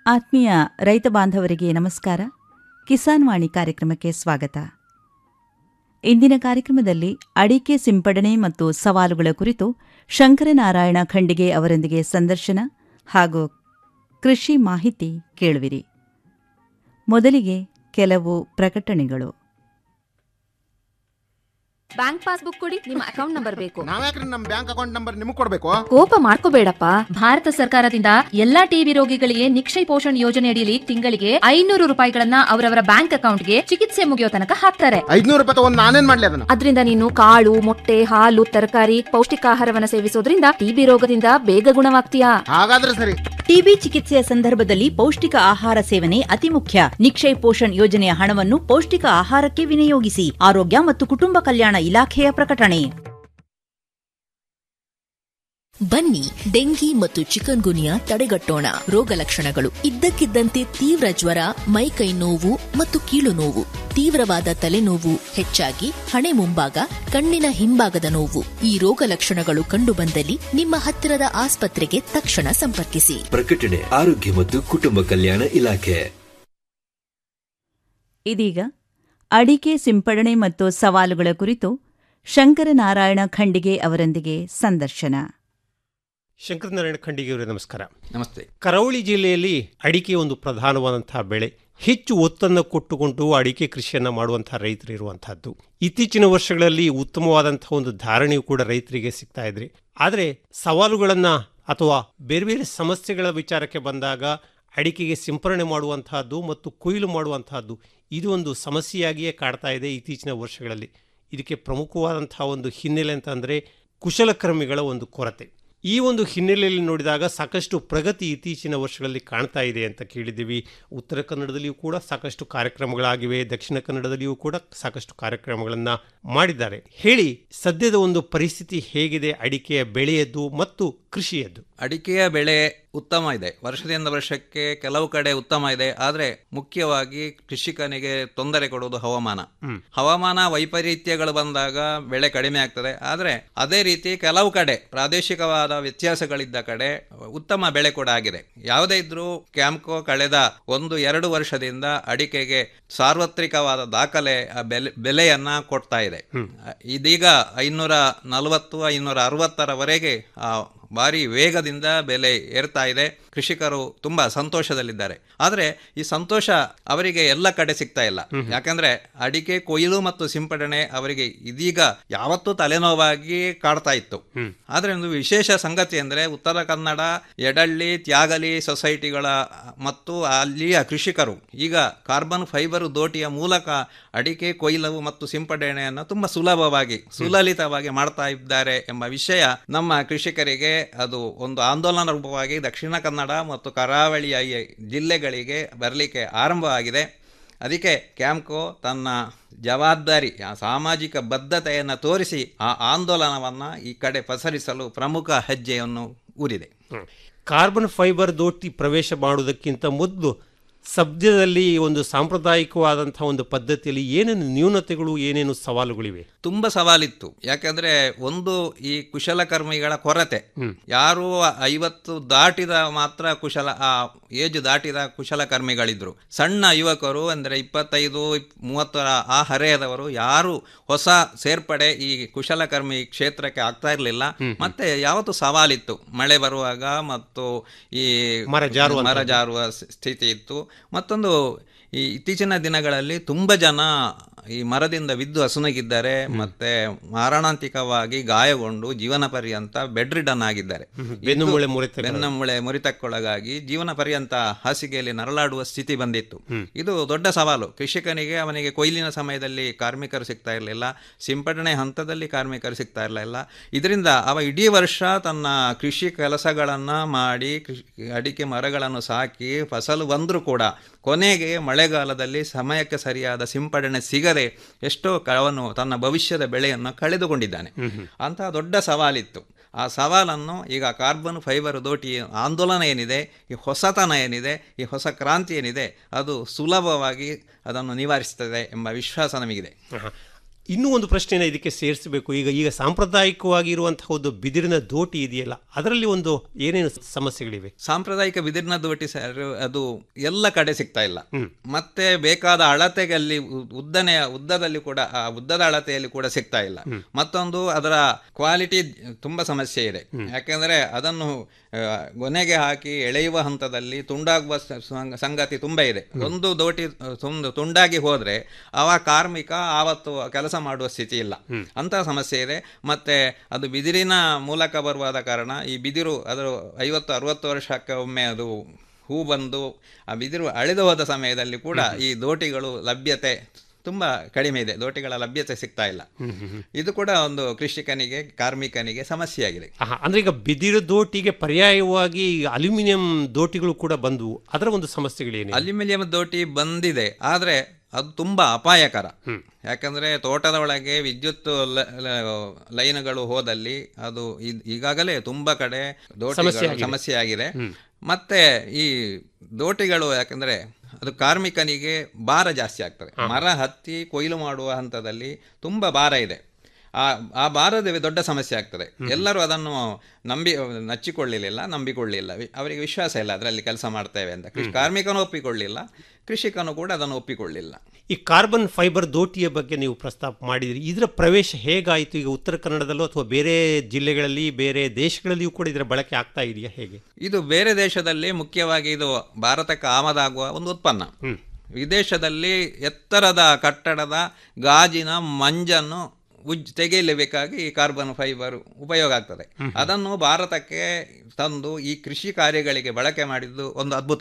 ಆತ್ಮೀಯ ರೈತ ಬಾಂಧವರಿಗೆ ನಮಸ್ಕಾರ ಕಿಸಾನ್ ವಾಣಿ ಕಾರ್ಯಕ್ರಮಕ್ಕೆ ಸ್ವಾಗತ ಇಂದಿನ ಕಾರ್ಯಕ್ರಮದಲ್ಲಿ ಅಡಿಕೆ ಸಿಂಪಡಣೆ ಮತ್ತು ಸವಾಲುಗಳ ಕುರಿತು ಶಂಕರನಾರಾಯಣ ಖಂಡಿಗೆ ಅವರೊಂದಿಗೆ ಸಂದರ್ಶನ ಹಾಗೂ ಕೃಷಿ ಮಾಹಿತಿ ಕೇಳುವಿರಿ ಮೊದಲಿಗೆ ಕೆಲವು ಪ್ರಕಟಣೆಗಳು ಬ್ಯಾಂಕ್ ಪಾಸ್ಬುಕ್ ಕೊಡಿ ನಿಮ್ಮ ಅಕೌಂಟ್ ನಂಬರ್ ಬೇಕು ನಾವ್ಯಾಕ್ರಿ ನಮ್ ಬ್ಯಾಂಕ್ ಅಕೌಂಟ್ ನಂಬರ್ ನಿಮಗ್ ಕೊಡ್ಬೇಕು ಕೋಪ ಮಾಡ್ಕೋಬೇಡಪ್ಪ ಭಾರತ ಸರ್ಕಾರದಿಂದ ಎಲ್ಲಾ ಟಿಬಿ ರೋಗಿಗಳಿಗೆ ನಿಕ್ಷಯ್ ಪೋಷಣ್ ಯೋಜನೆ ಅಡಿಯಲ್ಲಿ ತಿಂಗಳಿಗೆ ಐನೂರು ರೂಪಾಯಿಗಳನ್ನ ಅವರವರ ಬ್ಯಾಂಕ್ ಅಕೌಂಟ್ಗೆ ಚಿಕಿತ್ಸೆ ಮುಗಿಯೋ ತನಕ ಹಾಕ್ತಾರೆ ಐದ್ನೂರು ರೂಪಾಯಿ ತಗೊಂಡ್ ನಾನೇನ್ ಮಾಡ್ಲಿ ಅದನ್ನ ಅದರಿಂದ ನೀನು ಕಾಳು ಮೊಟ್ಟೆ ಹಾಲು ತರಕಾರಿ ಪೌಷ್ಟಿಕಾಹಾರವನ್ನ ಸೇವಿಸೋದ್ರಿಂದ ಟಿಬಿ ರೋಗದಿಂದ ಬೇಗ ಗುಣವಾಗ್ತೀಯಾ ಹಾಗಾದ್ರೆ ಸರಿ ಟಿಬಿ ಚಿಕಿತ್ಸೆಯ ಸಂದರ್ಭದಲ್ಲಿ ಪೌಷ್ಟಿಕ ಆಹಾರ ಸೇವನೆ ಅತಿ ಮುಖ್ಯ ನಿಕ್ಷಯ್ ಪೋಷಣ್ ಯೋಜನೆಯ ಹಣವನ್ನು ಪೌಷ್ಟಿಕ ಆಹಾರಕ್ಕೆ ವಿನಿಯೋಗಿಸಿ ಆರೋಗ್ಯ ಮತ್ತು ಕುಟುಂಬ ಕಲ್ಯಾಣ ಇಲಾಖೆಯ ಪ್ರಕಟಣೆ ಬನ್ನಿ ಡೆಂಗಿ ಮತ್ತು ಚಿಕನ್ ಗುನಿಯಾ ತಡೆಗಟ್ಟೋಣ ರೋಗ ಲಕ್ಷಣಗಳು ಇದ್ದಕ್ಕಿದ್ದಂತೆ ತೀವ್ರ ಜ್ವರ ಮೈಕೈ ನೋವು ಮತ್ತು ಕೀಲು ನೋವು ತೀವ್ರವಾದ ತಲೆನೋವು ಹೆಚ್ಚಾಗಿ ಹಣೆ ಮುಂಭಾಗ ಕಣ್ಣಿನ ಹಿಂಭಾಗದ ನೋವು ಈ ರೋಗ ಲಕ್ಷಣಗಳು ಕಂಡುಬಂದಲ್ಲಿ ನಿಮ್ಮ ಹತ್ತಿರದ ಆಸ್ಪತ್ರೆಗೆ ತಕ್ಷಣ ಸಂಪರ್ಕಿಸಿ ಪ್ರಕಟಣೆ ಆರೋಗ್ಯ ಮತ್ತು ಕುಟುಂಬ ಕಲ್ಯಾಣ ಇಲಾಖೆ ಇದೀಗ ಅಡಿಕೆ ಸಿಂಪಡಣೆ ಮತ್ತು ಸವಾಲುಗಳ ಕುರಿತು ಶಂಕರನಾರಾಯಣ ಖಂಡಿಗೆ ಅವರೊಂದಿಗೆ ಸಂದರ್ಶನ ಶಂಕರನಾರಾಯಣ ಖಂಡಿಗೆಯವರೇ ನಮಸ್ಕಾರ ನಮಸ್ತೆ ಕರಾವಳಿ ಜಿಲ್ಲೆಯಲ್ಲಿ ಅಡಿಕೆ ಒಂದು ಪ್ರಧಾನವಾದಂತಹ ಬೆಳೆ ಹೆಚ್ಚು ಒತ್ತನ್ನು ಕೊಟ್ಟುಕೊಂಡು ಅಡಿಕೆ ಕೃಷಿಯನ್ನು ಮಾಡುವಂತಹ ರೈತರು ಇರುವಂತಹದ್ದು ಇತ್ತೀಚಿನ ವರ್ಷಗಳಲ್ಲಿ ಉತ್ತಮವಾದಂತಹ ಒಂದು ಧಾರಣೆಯು ಕೂಡ ರೈತರಿಗೆ ಸಿಗ್ತಾ ಇದ್ರಿ ಆದರೆ ಸವಾಲುಗಳನ್ನು ಅಥವಾ ಬೇರೆ ಬೇರೆ ಸಮಸ್ಯೆಗಳ ವಿಚಾರಕ್ಕೆ ಬಂದಾಗ ಅಡಿಕೆಗೆ ಸಿಂಪರಣೆ ಮಾಡುವಂತಹದ್ದು ಮತ್ತು ಕೊಯ್ಲು ಮಾಡುವಂತಹದ್ದು ಇದು ಒಂದು ಸಮಸ್ಯೆಯಾಗಿಯೇ ಕಾಡ್ತಾ ಇದೆ ಇತ್ತೀಚಿನ ವರ್ಷಗಳಲ್ಲಿ ಇದಕ್ಕೆ ಪ್ರಮುಖವಾದಂತಹ ಒಂದು ಹಿನ್ನೆಲೆ ಅಂತಂದರೆ ಕುಶಲಕರ್ಮಿಗಳ ಒಂದು ಕೊರತೆ ಈ ಒಂದು ಹಿನ್ನೆಲೆಯಲ್ಲಿ ನೋಡಿದಾಗ ಸಾಕಷ್ಟು ಪ್ರಗತಿ ಇತ್ತೀಚಿನ ವರ್ಷಗಳಲ್ಲಿ ಕಾಣ್ತಾ ಇದೆ ಅಂತ ಕೇಳಿದ್ದೀವಿ ಉತ್ತರ ಕನ್ನಡದಲ್ಲಿಯೂ ಕೂಡ ಸಾಕಷ್ಟು ಕಾರ್ಯಕ್ರಮಗಳಾಗಿವೆ ದಕ್ಷಿಣ ಕನ್ನಡದಲ್ಲಿಯೂ ಕೂಡ ಸಾಕಷ್ಟು ಕಾರ್ಯಕ್ರಮಗಳನ್ನು ಮಾಡಿದ್ದಾರೆ ಹೇಳಿ ಸದ್ಯದ ಒಂದು ಪರಿಸ್ಥಿತಿ ಹೇಗಿದೆ ಅಡಿಕೆಯ ಬೆಳೆಯದ್ದು ಮತ್ತು ಕೃಷಿಯದ್ದು ಅಡಿಕೆಯ ಬೆಳೆ ಉತ್ತಮ ಇದೆ ವರ್ಷದಿಂದ ವರ್ಷಕ್ಕೆ ಕೆಲವು ಕಡೆ ಉತ್ತಮ ಇದೆ ಆದರೆ ಮುಖ್ಯವಾಗಿ ಕೃಷಿಕನಿಗೆ ತೊಂದರೆ ಕೊಡುವುದು ಹವಾಮಾನ ಹವಾಮಾನ ವೈಪರೀತ್ಯಗಳು ಬಂದಾಗ ಬೆಳೆ ಕಡಿಮೆ ಆಗ್ತದೆ ಆದರೆ ಅದೇ ರೀತಿ ಕೆಲವು ಕಡೆ ಪ್ರಾದೇಶಿಕವಾದ ವ್ಯತ್ಯಾಸಗಳಿದ್ದ ಕಡೆ ಉತ್ತಮ ಬೆಳೆ ಕೂಡ ಆಗಿದೆ ಯಾವುದೇ ಇದ್ರೂ ಕ್ಯಾಂಪ್ಕೋ ಕಳೆದ ಒಂದು ಎರಡು ವರ್ಷದಿಂದ ಅಡಿಕೆಗೆ ಸಾರ್ವತ್ರಿಕವಾದ ದಾಖಲೆ ಆ ಬೆಲೆ ಬೆಲೆಯನ್ನ ಕೊಡ್ತಾ ಇದೆ ಇದೀಗ ಐನೂರ ನಲವತ್ತು ಐನೂರ ಅರವತ್ತರವರೆಗೆ ಆ ಭಾರಿ ವೇಗದಿಂದ ಬೆಲೆ ಏರ್ತಾ ಇದೆ ಕೃಷಿಕರು ತುಂಬಾ ಸಂತೋಷದಲ್ಲಿದ್ದಾರೆ ಆದರೆ ಈ ಸಂತೋಷ ಅವರಿಗೆ ಎಲ್ಲ ಕಡೆ ಸಿಗ್ತಾ ಇಲ್ಲ ಯಾಕಂದ್ರೆ ಅಡಿಕೆ ಕೊಯ್ಲು ಮತ್ತು ಸಿಂಪಡಣೆ ಅವರಿಗೆ ಇದೀಗ ಯಾವತ್ತೂ ತಲೆನೋವಾಗಿ ಕಾಡ್ತಾ ಇತ್ತು ಆದ್ರೆ ಒಂದು ವಿಶೇಷ ಸಂಗತಿ ಅಂದ್ರೆ ಉತ್ತರ ಕನ್ನಡ ಎಡಳ್ಳಿ ತ್ಯಾಗಲಿ ಸೊಸೈಟಿಗಳ ಮತ್ತು ಅಲ್ಲಿಯ ಕೃಷಿಕರು ಈಗ ಕಾರ್ಬನ್ ಫೈಬರ್ ದೋಟಿಯ ಮೂಲಕ ಅಡಿಕೆ ಕೊಯ್ಲು ಮತ್ತು ಸಿಂಪಡಣೆಯನ್ನು ತುಂಬಾ ಸುಲಭವಾಗಿ ಸುಲಲಿತವಾಗಿ ಮಾಡ್ತಾ ಇದ್ದಾರೆ ಎಂಬ ವಿಷಯ ನಮ್ಮ ಕೃಷಿಕರಿಗೆ ಅದು ಒಂದು ಆಂದೋಲನ ರೂಪವಾಗಿ ದಕ್ಷಿಣ ಕನ್ನಡ ಮತ್ತು ಕರಾವಳಿಯ ಈ ಜಿಲ್ಲೆಗಳಿಗೆ ಬರಲಿಕ್ಕೆ ಆರಂಭವಾಗಿದೆ ಅದಕ್ಕೆ ಕ್ಯಾಂಪ್ಕೋ ತನ್ನ ಜವಾಬ್ದಾರಿ ಆ ಸಾಮಾಜಿಕ ಬದ್ಧತೆಯನ್ನು ತೋರಿಸಿ ಆ ಆಂದೋಲನವನ್ನು ಈ ಕಡೆ ಪಸರಿಸಲು ಪ್ರಮುಖ ಹೆಜ್ಜೆಯನ್ನು ಊರಿದೆ ಕಾರ್ಬನ್ ಫೈಬರ್ ದೋಟಿ ಪ್ರವೇಶ ಮಾಡುವುದಕ್ಕಿಂತ ಮೊದಲು ಸದ್ಯದಲ್ಲಿ ಒಂದು ಸಾಂಪ್ರದಾಯಿಕವಾದಂತಹ ಒಂದು ಪದ್ಧತಿಯಲ್ಲಿ ಏನೇನು ನ್ಯೂನತೆಗಳು ಏನೇನು ಸವಾಲುಗಳಿವೆ ತುಂಬ ಸವಾಲಿತ್ತು ಯಾಕಂದ್ರೆ ಒಂದು ಈ ಕುಶಲಕರ್ಮಿಗಳ ಕೊರತೆ ಯಾರು ಐವತ್ತು ದಾಟಿದ ಮಾತ್ರ ಕುಶಲ ಆ ಏಜ್ ದಾಟಿದ ಕುಶಲಕರ್ಮಿಗಳಿದ್ರು ಸಣ್ಣ ಯುವಕರು ಅಂದ್ರೆ ಇಪ್ಪತ್ತೈದು ಮೂವತ್ತರ ಆ ಹರೆಯದವರು ಯಾರು ಹೊಸ ಸೇರ್ಪಡೆ ಈ ಕುಶಲಕರ್ಮಿ ಕ್ಷೇತ್ರಕ್ಕೆ ಆಗ್ತಾ ಇರಲಿಲ್ಲ ಮತ್ತೆ ಯಾವತ್ತು ಸವಾಲಿತ್ತು ಮಳೆ ಬರುವಾಗ ಮತ್ತು ಈ ಮರ ಜಾರುವಂಥದ್ದು. ಮರ ಜಾರುವ ಸ್ಥಿತಿ ಇತ್ತು ಮತ್ತೊಂದು ಈ ಇತ್ತೀಚಿನ ದಿನಗಳಲ್ಲಿ ತುಂಬ ಜನ ಈ ಮರದಿಂದ ಬಿದ್ದು ಅಸುನಗಿದ್ದಾರೆ ಮತ್ತೆ ಮಾರಣಾಂತಿಕವಾಗಿ ಗಾಯಗೊಂಡು ಜೀವನ ಪರ್ಯಂತ ಬೆಡ್ ರಿಡನ್ ಆಗಿದ್ದಾರೆ ಬೆನ್ನು ಇದು- ಮೂಳೆ ಮುರಿತ ಬೆನ್ನು ಮೂಳೆ ಮುರಿತಕ್ಕೊಳಗಾಗಿ ಜೀವನ ಪರ್ಯಂತ ಹಾಸಿಗೆಯಲ್ಲಿ ನರಳಾಡುವ ಸ್ಥಿತಿ ಬಂದಿತ್ತು ಇದು ದೊಡ್ಡ ಸವಾಲು ಕೃಷಿಕನಿಗೆ ಅವನಿಗೆ ಕೊಯ್ಲಿನ ಸಮಯದಲ್ಲಿ ಕಾರ್ಮಿಕರು ಸಿಗ್ತಾ ಇರಲಿಲ್ಲ ಸಿಂಪಡಣೆ ಹಂತದಲ್ಲಿ ಕಾರ್ಮಿಕರು ಸಿಗ್ತಾ ಇರಲಿಲ್ಲ ಇದರಿಂದ ಅವ ಇಡೀ ವರ್ಷ ತನ್ನ ಕೃಷಿ ಕೆಲಸಗಳನ್ನ ಮಾಡಿ ಕೃಷಿ ಅಡಿಕೆ ಮರಗಳನ್ನು ಸಾಕಿ ಫಸಲು ಬಂದರೂ ಕೂಡ ಕೊನೆಗೆ ಮಳೆಗಾಲದಲ್ಲಿ ಸಮಯಕ್ಕೆ ಸರಿಯಾದ ಸಿಂಪಡಣೆ ಸಿಗದೆ ಎಷ್ಟೋ ಕ- ಅವನು ತನ್ನ ಭವಿಷ್ಯದ ಬೆಳೆಯನ್ನು ಕಳೆದುಕೊಂಡಿದ್ದಾನೆ ಅಂತಹ ದೊಡ್ಡ ಸವಾಲಿತ್ತು ಆ ಸವಾಲನ್ನು ಈಗ ಕಾರ್ಬನ್ ಫೈಬರ್ ದೋಟಿ ಆಂದೋಲನ ಏನಿದೆ ಈ ಹೊಸತನ ಏನಿದೆ ಈ ಹೊಸ ಕ್ರಾಂತಿ ಏನಿದೆ ಅದು ಸುಲಭವಾಗಿ ಅದನ್ನು ನಿವಾರಿಸ್ತದೆ ಎಂಬ ವಿಶ್ವಾಸ ನಮಗಿದೆ ಆಹಾ. ಇನ್ನೂ ಒಂದು ಪ್ರಶ್ನೆನ ಇದಕ್ಕೆ ಸೇರಿಸಬೇಕು ಈಗ ಈಗ ಸಾಂಪ್ರದಾಯಿಕವಾಗಿ ಇರುವಂತಹ ಒಂದು ಬಿದಿರಿನ ದೋಟಿ ಇದೆಯಲ್ಲ ಅದರಲ್ಲಿ ಒಂದು ಏನೇನು ಸಮಸ್ಯೆಗಳಿವೆ ಸಾಂಪ್ರದಾಯಿಕ ಬಿದಿರಿನ ದೋಟಿ ಸರ್ ಅದು ಎಲ್ಲ ಕಡೆ ಸಿಗ್ತಾ ಇಲ್ಲ ಮತ್ತೆ ಬೇಕಾದ ಅಳತೆಯಲ್ಲಿ ಉ- ಉದ್ದನೆಯ ಉದ್ದದಲ್ಲಿ ಕೂಡ ಆ ಉದ್ದದ ಅಳತೆಯಲ್ಲಿ ಕೂಡ ಸಿಗ್ತಾ ಇಲ್ಲ ಮತ್ತೊಂದು ಅದರ ಕ್ವಾಲಿಟಿ ತುಂಬಾ ಸಮಸ್ಯೆ ಇದೆ ಯಾಕೆಂದ್ರೆ ಅದನ್ನು ಆ, ಗೊನೆಗೆ ಹಾಕಿ ಎಳೆಯುವ ಹಂತದಲ್ಲಿ ತುಂಡಾಗುವ ಸ- ಸಂಗ- ಸಂಗತಿ ತುಂಬಾ ಇದೆ ಒಂದು ದೋಟಿ ಆ, ತುಂಡು ತುಂಡಾಗಿ ಹೋದ್ರೆ ಅವ ಕಾರ್ಮಿಕ ಆವತ್ತು ಕೆಲಸ ಮಾಡುವ ಸ್ಥಿತಿ ಇಲ್ಲ ಅಂತ ಸಮಸ್ಯೆ ಇದೆ ಮತ್ತೆ ಅದು ಬಿದಿರಿನ ಮೂಲಕ ಬರುವಾದ ಕಾರಣ ಈ ಬಿದಿರು ಅದರ ಐವತ್ತು ಅರವತ್ತು ವರ್ಷಕ್ಕೆ ಒಮ್ಮೆ ಅದು ಹೂ ಬಂದು ಆ ಬಿದಿರು ಅಳೆದು ಹೋದ ಸಮಯದಲ್ಲಿ ಕೂಡ ಈ ದೋಟಿಗಳು ಲಭ್ಯತೆ ತುಂಬಾ ಕಡಿಮೆ ಇದೆ ದೋಟಿಗಳ ಲಭ್ಯತೆ ಸಿಗ್ತಾ ಇಲ್ಲ ಇದು ಕೂಡ ಒಂದು ಕೃಷಿಕನಿಗೆ ಕಾರ್ಮಿಕನಿಗೆ ಸಮಸ್ಯೆಯಾಗಿದೆ ಆಹಾ, ಅಂದ್ರೆ ಈಗ ಬಿದಿರು ದೋಟಿಗೆ ಪರ್ಯಾಯವಾಗಿ ಈಗ ಅಲ್ಯೂಮಿನಿಯಂ ದೋಟಿಗಳು ಕೂಡ ಬಂದವು ಅದರ ಒಂದು ಸಮಸ್ಯೆಗಳೇನು ಅಲ್ಯೂಮಿನಿಯಂ ದೋಟಿ ಬಂದಿದೆ ಆದ್ರೆ ಅದು ತುಂಬಾ ಅಪಾಯಕರ ಯಾಕಂದ್ರೆ ತೋಟದ ಒಳಗೆ ವಿದ್ಯುತ್ ಲ- ಲ- ಲೈನ್ಗಳು ಹೋದಲ್ಲಿ ಅದು ಇದ್- ಈಗಾಗಲೇ ತುಂಬಾ ಕಡೆ ಸಮಸ್ಯೆ ದೋಟಿಗಳು ಆಗಿದೆ. ಸಮಸ್ಯೆ ಆಗಿದೆ ಮತ್ತೆ ಈ ದೋಟಿಗಳು ಯಾಕಂದ್ರೆ ಅದು ಕಾರ್ಮಿಕನಿಗೆ ಭಾರ ಜಾಸ್ತಿ ಆಗ್ತದೆ ಮರ ಹತ್ತಿ ಕೊಯ್ಲು ಮಾಡುವ ಹಂತದಲ್ಲಿ ತುಂಬಾ ಭಾರ ಇದೆ ಆ ಆ ಭಾರದವೇ ದೊಡ್ಡ ಸಮಸ್ಯೆ ಆಗ್ತದೆ ಎಲ್ಲರೂ ಅದನ್ನು ನಂಬಿ ನಚ್ಚಿಕೊಳ್ಳಲಿಲ್ಲ ನಂಬಿಕೊಳ್ಳಿಲ್ಲ ವಿ- ಅವರಿಗೆ ವಿಶ್ವಾಸ ಇಲ್ಲ ಅದರಲ್ಲಿ ಕೆಲಸ ಮಾಡ್ತೇವೆ ಅಂತ ಕೃಷಿ ಕಾರ್ಮಿಕನು ಒಪ್ಪಿಕೊಳ್ಳಿಲ್ಲ ಕೃಷಿಕನು ಕೂಡ ಅದನ್ನು ಒಪ್ಪಿಕೊಳ್ಳಿಲ್ಲ ಈ ಕಾರ್ಬನ್ ಫೈಬರ್ ದೋಟಿಯ ಬಗ್ಗೆ ನೀವು ಪ್ರಸ್ತಾಪ ಮಾಡಿದ್ರಿ ಇದರ ಪ್ರವೇಶ ಹೇಗಾಯಿತು ಈಗ ಉತ್ತರ ಕನ್ನಡದಲ್ಲೂ ಅಥವಾ ಬೇರೆ ಜಿಲ್ಲೆಗಳಲ್ಲಿ ಬೇರೆ ದೇಶಗಳಲ್ಲಿಯೂ ಕೂಡ ಇದರ ಬಳಕೆ ಆಗ್ತಾ ಇದೆಯಾ ಹೇಗೆ ಇದು ಬೇರೆ ದೇಶದಲ್ಲಿ ಮುಖ್ಯವಾಗಿ ಇದು ಭಾರತಕ್ಕೆ ಆಮದಾಗುವ ಒಂದು ಉತ್ಪನ್ನ ವಿದೇಶದಲ್ಲಿ ಎತ್ತರದ ಕಟ್ಟಡದ ಗಾಜಿನ ಮಂಜನ್ನು ಉಜ್ ತೆಗೆಯಲೇಬೇಕಾಗಿ ಈ ಕಾರ್ಬನ್ ಫೈಬರ್ ಉಪಯೋಗ ಆಗ್ತದೆ ಅದನ್ನು ಭಾರತಕ್ಕೆ ತಂದು ಈ ಕೃಷಿ ಕಾರ್ಯಗಳಿಗೆ ಬಳಕೆ ಮಾಡಿದ್ದು ಒಂದು ಅದ್ಭುತ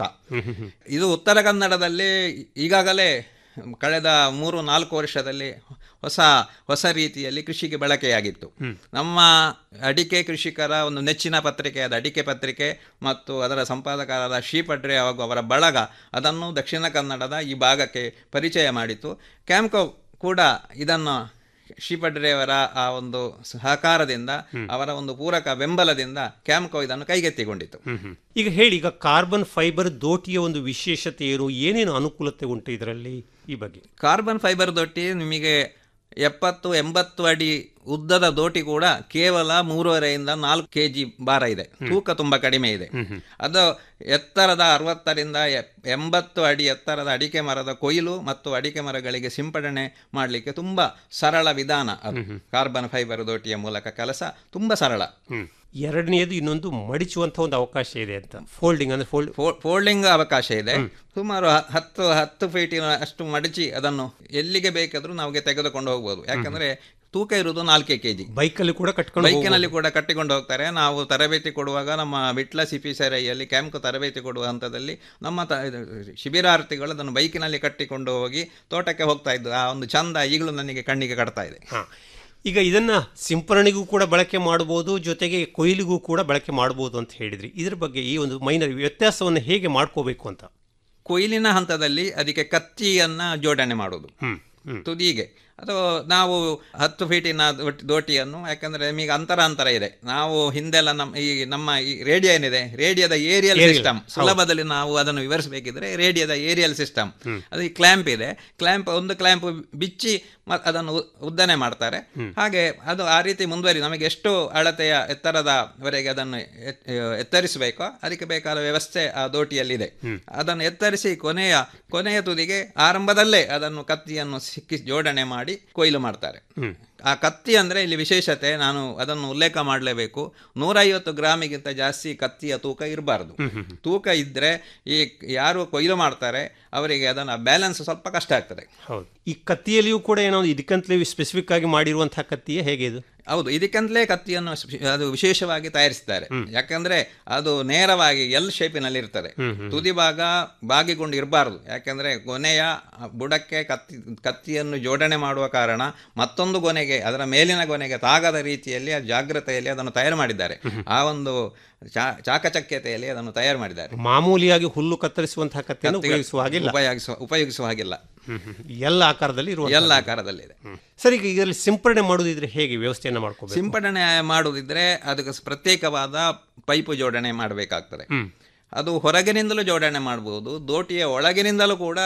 ಇದು ಉತ್ತರ ಕನ್ನಡದಲ್ಲಿ ಈಗಾಗಲೇ ಕಳೆದ ಮೂರು ನಾಲ್ಕು ವರ್ಷದಲ್ಲಿ ಹೊಸ ಹೊಸ ರೀತಿಯಲ್ಲಿ ಕೃಷಿಗೆ ಬಳಕೆಯಾಗಿತ್ತು ನಮ್ಮ ಅಡಿಕೆ ಕೃಷಿಕರ ಒಂದು ನೆಚ್ಚಿನ ಪತ್ರಿಕೆಯಾದ ಅಡಿಕೆ ಪತ್ರಿಕೆ ಮತ್ತು ಅದರ ಸಂಪಾದಕರಾದ ಶ್ರೀಪಡ್ರೆ ಹಾಗೂ ಅವರ ಬಳಗ ಅದನ್ನು ದಕ್ಷಿಣ ಕನ್ನಡದ ಈ ಭಾಗಕ್ಕೆ ಪರಿಚಯ ಮಾಡಿತು ಕ್ಯಾಂಪ್ಕೋ ಕೂಡ ಇದನ್ನು ಶ್ರೀಪಡ್ರೆಯವರ ಆ ಒಂದು ಸಹಕಾರದಿಂದ ಅವರ ಒಂದು ಪೂರಕ ಬೆಂಬಲದಿಂದ ಕ್ಯಾಂಪ್ಕೋ ಇದನ್ನು ಕೈಗೆತ್ತಿಕೊಂಡಿತು ಈಗ ಹೇಳಿ ಈಗ ಕಾರ್ಬನ್ ಫೈಬರ್ ದೋಟಿಯ ಒಂದು ವಿಶೇಷತೆ ಏನು ಏನೇನು ಅನುಕೂಲತೆ ಉಂಟು ಇದರಲ್ಲಿ ಈ ಬಗ್ಗೆ ಕಾರ್ಬನ್ ಫೈಬರ್ ದೋಟಿ ನಿಮಗೆ ಎಪ್ಪತ್ತು ಎಂಬತ್ತು ಅಡಿ ಉದ್ದದ ದೋಟಿ ಕೂಡ ಕೇವಲ ಮೂರುವರೆಯಿಂದ ನಾಲ್ಕು ಕೆ ಜಿ ಭಾರ ಇದೆ ತೂಕ ತುಂಬಾ ಕಡಿಮೆ ಇದೆ ಅದು ಎತ್ತರದ ಅರವತ್ತರಿಂದ ಎ- ಎಂಬತ್ತು ಅಡಿ ಎತ್ತರದ ಅಡಿಕೆ ಮರದ ಕೊಯ್ಲು ಮತ್ತು ಅಡಿಕೆ ಮರಗಳಿಗೆ ಸಿಂಪಡಣೆ ಮಾಡಲಿಕ್ಕೆ ತುಂಬಾ ಸರಳ ವಿಧಾನ ಅದು ಕಾರ್ಬನ್ ಫೈಬರ್ ದೋಟಿಯ ಮೂಲಕ ಕೆಲಸ ತುಂಬಾ ಸರಳ ಎರಡನೆಯದು ಇನ್ನೊಂದು ಮಡಿಚುವಂತ ಒಂದು ಅವಕಾಶ ಇದೆ ಅಂತ ಫೋಲ್ಡಿಂಗ್ ಅಂದ್ರೆ ಫೋಲ್ಡ್ ಫೋ- ಫೋಲ್ಡಿಂಗ್ ಅವಕಾಶ ಇದೆ ಸುಮಾರು ಹ- ಹತ್ತು ಹತ್ತು ಫೀಟಿನ ಅಷ್ಟು ಮಡಚಿ ಅದನ್ನು ಎಲ್ಲಿಗೆ ಬೇಕಾದ್ರೂ ನಮಗೆ ತೆಗೆದುಕೊಂಡು ಹೋಗ್ಬೋದು ಯಾಕಂದ್ರೆ ತೂಕ ಇರುವುದು ನಾಲ್ಕೇ ಕೆಜಿ ಬೈಕಲ್ಲಿ ಕೂಡ ಕಟ್ಕೊಂಡು ಬೈಕಿನಲ್ಲಿ ಕೂಡ ಕಟ್ಟಿಕೊಂಡು ಹೋಗ್ತಾರೆ ನಾವು ತರಬೇತಿ ಕೊಡುವಾಗ ನಮ್ಮ ವಿಟ್ಲ ಸಿಪಿ ಸೆರೈಯಲ್ಲಿ ಕ್ಯಾಂಪ್ ತರಬೇತಿ ಕೊಡುವ ಹಂತದಲ್ಲಿ ನಮ್ಮ ತ ಇದು ಶಿಬಿರಾರ್ಥಿಗಳು ಅದನ್ನು ಬೈಕಿನಲ್ಲಿ ಕಟ್ಟಿಕೊಂಡು ಹೋಗಿ ತೋಟಕ್ಕೆ ಹೋಗ್ತಾ ಇದ್ದು ಆ ಒಂದು ಚಂದ ಈಗಲೂ ನನಗೆ ಕಣ್ಣಿಗೆ ಕಟ್ತಾ ಇದೆ ಹಾ. ಈಗ ಇದನ್ನ ಸಿಂಪರಣೆಗೂ ಕೂಡ ಬಳಕೆ ಮಾಡಬಹುದು ಜೊತೆಗೆ ಕೊಯ್ಲಿಗೂ ಕೂಡ ಬಳಕೆ ಮಾಡಬಹುದು ಅಂತ ಹೇಳಿದ್ರಿ ಇದ್ರ ಬಗ್ಗೆ ಈ ಒಂದು ಮೈನರ್ ವ್ಯತ್ಯಾಸವನ್ನು ಹೇಗೆ ಮಾಡ್ಕೋಬೇಕು ಅಂತ ಕೊಯ್ಲಿನ ಹಂತದಲ್ಲಿ ಅದಕ್ಕೆ ಕತ್ತಿಯನ್ನ ಜೋಡಣೆ ಮಾಡೋದು ತುದಿಗೆ ಅದು ನಾವು ಹತ್ತು ಫೀಟಿನ ದೋಟ್- ದೋಟಿಯನ್ನು ಯಾಕಂದ್ರೆ ನಮಗೆ ಅಂತರ ಅಂತರ ಇದೆ ನಾವು ಹಿಂದೆಲ್ಲ ನಮ್ಮ ಈ ನಮ್ಮ ಈ ರೇಡಿಯೋ ಏನಿದೆ ರೇಡಿಯೋದ ಏರಿಯಲ್ Aerial, ಸಿಸ್ಟಮ್ ಹೌದು. ಸುಲಭದಲ್ಲಿ ನಾವು ಅದನ್ನು ವಿವರಿಸಬೇಕಿದ್ರೆ ರೇಡಿಯೋದ ಏರಿಯಲ್ ಸಿಸ್ಟಮ್ ಅದು ಈ ಕ್ಲ್ಯಾಂಪ್ ಇದೆ ಕ್ಲ್ಯಾಂಪ್ ಒಂದು ಕ್ಲ್ಯಾಂಪ್ ಬಿಚ್ಚಿ ಮ- ಅದನ್ನು ಉ- ಉದ್ದನೆ ಮಾಡ್ತಾರೆ ಹಾಗೆ ಅದು ಆ ರೀತಿ ಮುಂದುವರಿ ನಮಗೆ ಎಷ್ಟು ಅಳತೆಯ ಎತ್ತರದವರೆಗೆ ಅದನ್ನು ಎತ್- ಎತ್ತರಿಸಬೇಕೋ ಅದಕ್ಕೆ ಬೇಕಾದ ವ್ಯವಸ್ಥೆ ಆ ದೋಟಿಯಲ್ಲಿದೆ ಅದನ್ನು ಎತ್ತರಿಸಿ ಕೊನೆಯ ಕೊನೆಯ ತುದಿಗೆ ಆರಂಭದಲ್ಲೇ ಅದನ್ನು ಕತ್ತಿಯನ್ನು ಸಿಕ್ಕಿ ಜೋಡಣೆ ಮಾಡಿ ಕೊಯ್ಲು ಮಾಡ್ತಾರೆ ಆ ಕತ್ತಿ ಅಂದ್ರೆ ಇಲ್ಲಿ ವಿಶೇಷತೆ ನಾನು ಅದನ್ನು ಉಲ್ಲೇಖ ಮಾಡಲೇಬೇಕು ನೂರೈವತ್ತು ಗ್ರಾಮಿಗಿಂತ ಜಾಸ್ತಿ ಕತ್ತಿಯ ತೂಕ ಇರಬಾರ್ದು ತೂಕ ಇದ್ರೆ ಈ ಯಾರು ಕೊಯ್ಲು ಮಾಡ್ತಾರೆ ಅವರಿಗೆ ಅದನ್ನ ಬ್ಯಾಲೆನ್ಸ್ ಸ್ವಲ್ಪ ಕಷ್ಟ ಆಗ್ತದೆ ಹೌದು ಈ ಕತ್ತಿಯಲ್ಲಿಯೂ ಕೂಡ ಏನೋ ಒಂದು ಇದಕ್ಕಂತಲೇ ಸ್ಪೆಸಿಫಿಕ್ ಆಗಿ ಮಾಡಿರುವಂತಹ ಕತ್ತಿಯೇ ಹೇಗೆ ಇದು ಹೌದು ಇದಕ್ಕಂತಲೇ ಕತ್ತಿಯನ್ನು ಸ್ಪಿ- ಅದು ವಿಶೇಷವಾಗಿ ತಯಾರಿಸಿದ್ದಾರೆ ಯಾಕಂದ್ರೆ ಅದು ನೇರವಾಗಿ ಎಲ್ ಶೇಪಿನಲ್ಲಿ ಇರ್ತದೆ ತುದಿ ಭಾಗ ಬಾಗಿಕೊಂಡು ಇರಬಾರ್ದು ಯಾಕಂದ್ರೆ ಕೊನೆಯ ಬುಡಕ್ಕೆ ಕತ್ತಿ ಕತ್ತಿಯನ್ನು ಜೋಡಣೆ ಮಾಡುವ ಕಾರಣ ಮತ್ತೊಂದು ಗೊನೆಗೆ ಅದರ ಮೇಲಿನ ಗೊನೆಗೆ ತಾಗದ ರೀತಿಯಲ್ಲಿ ಆ ಜಾಗ್ರತೆಯಲ್ಲಿ ಅದನ್ನು ತಯಾರು ಮಾಡಿದ್ದಾರೆ ಆ ಒಂದು ಚಾ- ಚಾಕಚಕ್ಯತೆಯಲ್ಲಿ ಅದನ್ನು ತಯಾರು ಮಾಡಿದ್ದಾರೆ ಮಾಮೂಲಿಯಾಗಿ ಹುಲ್ಲು ಕತ್ತರಿಸುವಂತಹ ಕತ್ತಿಯನ್ನು ಕತ್ತಿಗಳು ಉಪಯೋಗಿಸುವ ಹಾಗಿಲ್ಲ ಉಪಯೋಗಿಸುವ ಉಪಯೋಗಿಸುವ ಹಾಗಿಲ್ಲ ಎಲ್ಲ ಆಕಾರದಲ್ಲಿ ಇರುವ ಎಲ್ಲ ಆಕಾರದಲ್ಲಿದೆ ಸರ್ ಈಗ ಇದರಲ್ಲಿ ಸಿಂಪರಣೆ ಮಾಡುವುದಿದ್ರೆ ಹೇಗೆ ವ್ಯವಸ್ಥೆಯನ್ನು ಮಾಡ್ಕೋಬೇಕು ಸಿಂಪಡಣೆ ಮಾಡುವುದಿದ್ರೆ ಅದಕ್ಕೆ ಸ್- ಪ್ರತ್ಯೇಕವಾದ ಪೈಪು ಜೋಡಣೆ ಮಾಡಬೇಕಾಗ್ತದೆ ಅದು ಹೊರಗಿನಿಂದಲೂ ಜೋಡಣೆ ಮಾಡಬಹುದು ದೋಟಿಯ ಒಳಗಿನಿಂದಲೂ ಕೂಡ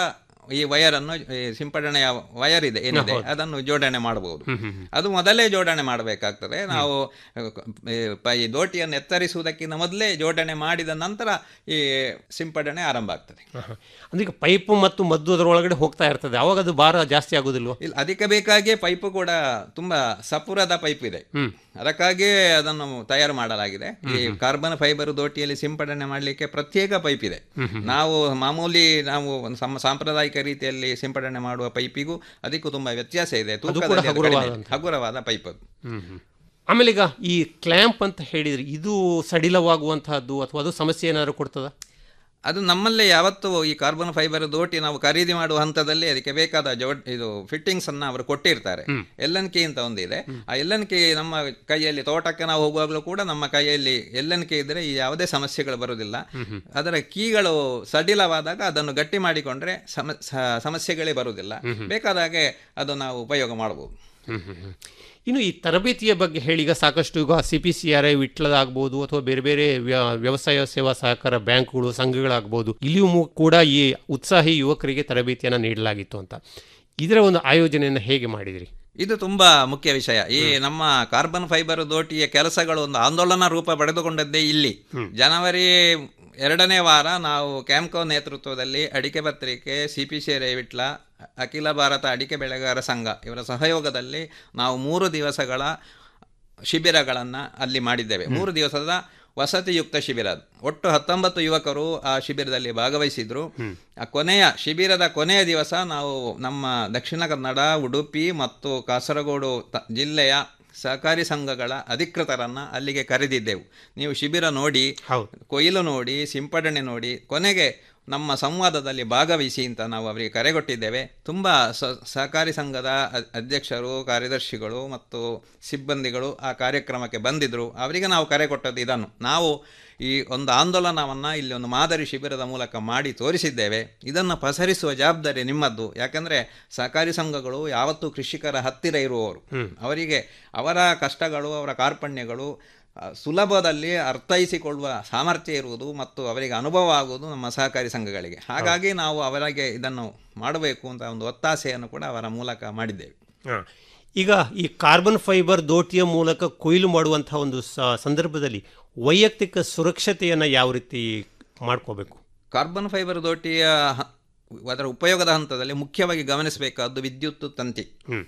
ಈ ವಯರ್ ಅನ್ನು ಈ ಸಿಂಪಡಣೆಯ ವಯರ್ ಇದೆ ಏನಿದೆ ಅದನ್ನು ಜೋಡಣೆ ಮಾಡಬಹುದು ಅದು ಮೊದಲೇ ಜೋಡಣೆ ಮಾಡಬೇಕಾಗ್ತದೆ ನಾವು ಈ ಪ- ಈ ದೋಟಿಯನ್ನು ಎತ್ತರಿಸುವುದಕ್ಕಿಂತ ಮೊದಲೇ ಜೋಡಣೆ ಮಾಡಿದ ನಂತರ ಈ ಸಿಂಪಡಣೆ ಆರಂಭ ಆಗ್ತದೆ ಅಂದ್ರೆ ಪೈಪ್ ಮತ್ತು ಮದ್ದು ಅದರೊಳಗಡೆ ಹೋಗ್ತಾ ಇರ್ತದೆ ಅವಾಗ ಅದು ಭಾರ ಜಾಸ್ತಿ ಆಗೋದಿಲ್ವ ಇಲ್ಲ ಅದಕ್ಕೆ ಬೇಕಾಗಿಯೇ ಪೈಪ್ ಕೂಡ ತುಂಬಾ ಸಪುರದ ಪೈಪ್ ಇದೆ ಅದಕ್ಕಾಗಿಯೇ ಅದನ್ನು ತಯಾರು ಮಾಡಲಾಗಿದೆ ಈ ಕಾರ್ಬನ್ ಫೈಬರ್ ದೋಟಿಯಲ್ಲಿ ಸಿಂಪಡಣೆ ಮಾಡಲಿಕ್ಕೆ ಪ್ರತ್ಯೇಕ ಪೈಪ್ ಇದೆ ನಾವು ಮಾಮೂಲಿ ನಾವು ಒಂದು ಸಮ- ಸಾಂಪ್ರದಾಯಿಕ ರೀತಿಯಲ್ಲಿ ಸಿಂಪಡಣೆ ಮಾಡುವ ಪೈಪಿಗೂ ಅದಕ್ಕೂ ತುಂಬಾ ವ್ಯತ್ಯಾಸ ಇದೆ ತೂಕದಲ್ಲಿ ಅದು ಕಡಿಮೆ ಇದೆ. ಹಗುರವಾದಂಥದ್ದು. ಹಗುರವಾದ ಪೈಪ್ ಅದು ಆಮೇಲೆ ಈಗ ಈ ಕ್ಲ್ಯಾಂಪ್ ಅಂತ ಹೇಳಿದ್ರೆ ಇದು ಸಡಿಲವಾಗುವಂತಹದ್ದು ಅಥವಾ ಅದು ಸಮಸ್ಯೆ ಏನಾದ್ರು ಕೊಡ್ತದ ಅದು ನಮ್ಮಲ್ಲೇ ಯಾವತ್ತೂ ಈ ಕಾರ್ಬನ್ ಫೈಬರ್ ದೋಟಿ ನಾವು ಖರೀದಿ ಮಾಡುವ ಹಂತದಲ್ಲಿ ಅದಕ್ಕೆ ಬೇಕಾದ ಜೋಡ್ ಇದು ಫಿಟ್ಟಿಂಗ್ಸ್ ಅನ್ನ ಅವರು ಕೊಟ್ಟಿರ್ತಾರೆ ಎಲ್ ಎನ್ ಕೆ ಅಂತ ಒಂದಿದೆ ಆ ಎಲ್ ಎನ್ ಕೆ ನಮ್ಮ ಕೈಯಲ್ಲಿ ತೋಟಕ್ಕೆ ನಾವು ಹೋಗುವಾಗಲೂ ಕೂಡ ನಮ್ಮ ಕೈಯಲ್ಲಿ ಎಲ್ ಎನ್ ಕೆ ಇದ್ರೆ ಈ ಯಾವುದೇ ಸಮಸ್ಯೆಗಳು ಬರುವುದಿಲ್ಲ ಅದರ ಕೀಗಳು ಸಡಿಲವಾದಾಗ ಅದನ್ನು ಗಟ್ಟಿ ಮಾಡಿಕೊಂಡ್ರೆ ಸಮ- ಸ- ಸಮಸ್ಯೆಗಳೇ ಬರುವುದಿಲ್ಲ ಬೇಕಾದ ಹಾಗೆ ಅದು ನಾವು ಉಪಯೋಗ ಮಾಡಬಹುದು ಇನ್ನು ಈ ತರಬೇತಿಯ ಬಗ್ಗೆ ಹೇಳಿ ಈಗ ಸಾಕಷ್ಟು ಈಗ C P C R I ವಿಟ್ಲದಾಗ್ಬೋದು ಅಥವಾ ಬೇರೆ ಬೇರೆ ವ್ಯ- ವ್ಯವಸಾಯ ಸೇವಾ ಸಹಕಾರ ಬ್ಯಾಂಕ್ಗಳು ಸಂಘಗಳಾಗ್ಬೋದು ಇಲ್ಲಿಯೂ ಮು- ಕೂಡ ಈ ಉತ್ಸಾಹಿ ಯುವಕರಿಗೆ ತರಬೇತಿಯನ್ನು ನೀಡಲಾಗಿತ್ತು ಅಂತ ಇದರ ಒಂದು ಆಯೋಜನೆಯನ್ನು ಹೇಗೆ ಮಾಡಿದಿರಿ ಇದು ತುಂಬಾ ಮುಖ್ಯ ವಿಷಯ ಈ ನಮ್ಮ ಕಾರ್ಬನ್ ಫೈಬರ್ ದೋಟಿಯ ಕೆಲಸಗಳು ಒಂದು ಆಂದೋಲನ ರೂಪ ಪಡೆದುಕೊಂಡದ್ದೇ ಇಲ್ಲಿ ಜನವರಿ ಎರಡನೇ ವಾರ ನಾವು ಕ್ಯಾಂಕೋ ನೇತೃತ್ವದಲ್ಲಿ ಅಡಿಕೆ ಪತ್ರಿಕೆ ಸಿ ಪಿ ಸಿ ರೇವಿಟ್ಲ ಅಖಿಲ ಭಾರತ ಅಡಿಕೆ ಬೆಳೆಗಾರ ಸಂಘ ಇವರ ಸಹಯೋಗದಲ್ಲಿ ನಾವು ಮೂರು ದಿವಸಗಳ ಶಿಬಿರಗಳನ್ನು ಅಲ್ಲಿ ಮಾಡಿದ್ದೇವೆ ಮೂರು ದಿವಸದ ವಸತಿಯುಕ್ತ ಶಿಬಿರ ಅದು. ಒಟ್ಟು ಹತ್ತೊಂಬತ್ತು ಯುವಕರು ಆ ಶಿಬಿರದಲ್ಲಿ ಭಾಗವಹಿಸಿದ್ರು ಆ ಕೊನೆಯ ಶಿಬಿರದ ಕೊನೆಯ ದಿವಸ ನಾವು ನಮ್ಮ ದಕ್ಷಿಣ ಕನ್ನಡ ಉಡುಪಿ ಮತ್ತು ಕಾಸರಗೋಡು ತ- ಜಿಲ್ಲೆಯ ಸಹಕಾರಿ ಸಂಘಗಳ ಅಧಿಕೃತರನ್ನ ಅಲ್ಲಿಗೆ ಕರೆದಿದ್ದೆವು ನೀವು ಶಿಬಿರ ನೋಡಿ ಕೊಯ್ಲು ನೋಡಿ ಸಿಂಪಡಣೆ ನೋಡಿ ಕೊನೆಗೆ ನಮ್ಮ ಸಂವಾದದಲ್ಲಿ ಭಾಗವಹಿಸಿ ಅಂತ ನಾವು ಅವರಿಗೆ ಕರೆಗೊಟ್ಟಿದ್ದೇವೆ ತುಂಬ ಸ ಸಹಕಾರಿ ಸಂಘದ ಅ- ಅಧ್ಯಕ್ಷರು ಕಾರ್ಯದರ್ಶಿಗಳು ಮತ್ತು ಸಿಬ್ಬಂದಿಗಳು ಆ ಕಾರ್ಯಕ್ರಮಕ್ಕೆ ಬಂದಿದ್ದರು ಅವರಿಗೆ ನಾವು ಕರೆ ಕೊಟ್ಟದ್ದು ಇದನ್ನು ನಾವು ಈ ಒಂದು ಆಂದೋಲನವನ್ನು ಇಲ್ಲಿ ಒಂದು ಮಾದರಿ ಶಿಬಿರದ ಮೂಲಕ ಮಾಡಿ ತೋರಿಸಿದ್ದೇವೆ ಇದನ್ನು ಪಸರಿಸುವ ಜವಾಬ್ದಾರಿ ನಿಮ್ಮದ್ದು ಯಾಕಂದರೆ ಸಹಕಾರಿ ಸಂಘಗಳು ಯಾವತ್ತೂ ಕೃಷಿಕರ ಹತ್ತಿರ ಇರುವವರು ಅವರಿಗೆ ಅವರ ಕಷ್ಟಗಳು ಅವರ ಕಾರ್ಪಣ್ಯಗಳು ಆ, ಸುಲಭದಲ್ಲಿ ಅರ್ಥೈಸಿಕೊಳ್ಳುವ ಸಾಮರ್ಥ್ಯ ಇರುವುದು ಮತ್ತು ಅವರಿಗೆ ಅನುಭವ ಆಗುವುದು ನಮ್ಮ ಸಹಕಾರಿ ಸಂಘಗಳಿಗೆ ಹಾಗಾಗಿ ನಾವು ಅವರಿಗೆ ಇದನ್ನು ಮಾಡಬೇಕು ಅಂತ ಒಂದು ಒತ್ತಾಸೆಯನ್ನು ಕೂಡ ಅವರ ಮೂಲಕ ಮಾಡಿದ್ದೇವೆ ಹಾ. ಈಗ ಈ ಕಾರ್ಬನ್ ಫೈಬರ್ ದೋಟಿಯ ಮೂಲಕ ಕೊಯ್ಲು ಮಾಡುವಂತಹ ಒಂದು ಸ- ಸಂದರ್ಭದಲ್ಲಿ ವೈಯಕ್ತಿಕ ಸುರಕ್ಷತೆಯನ್ನು ಯಾವ ರೀತಿ ಮಾಡ್ಕೋಬೇಕು ಕಾರ್ಬನ್ ಫೈಬರ್ ದೋಟಿಯ ಹ- ಅದರ ಉಪಯೋಗದ ಹಂತದಲ್ಲಿ ಮುಖ್ಯವಾಗಿ ಗಮನಿಸಬೇಕಾದ್ದು ವಿದ್ಯುತ್ ತಂತಿ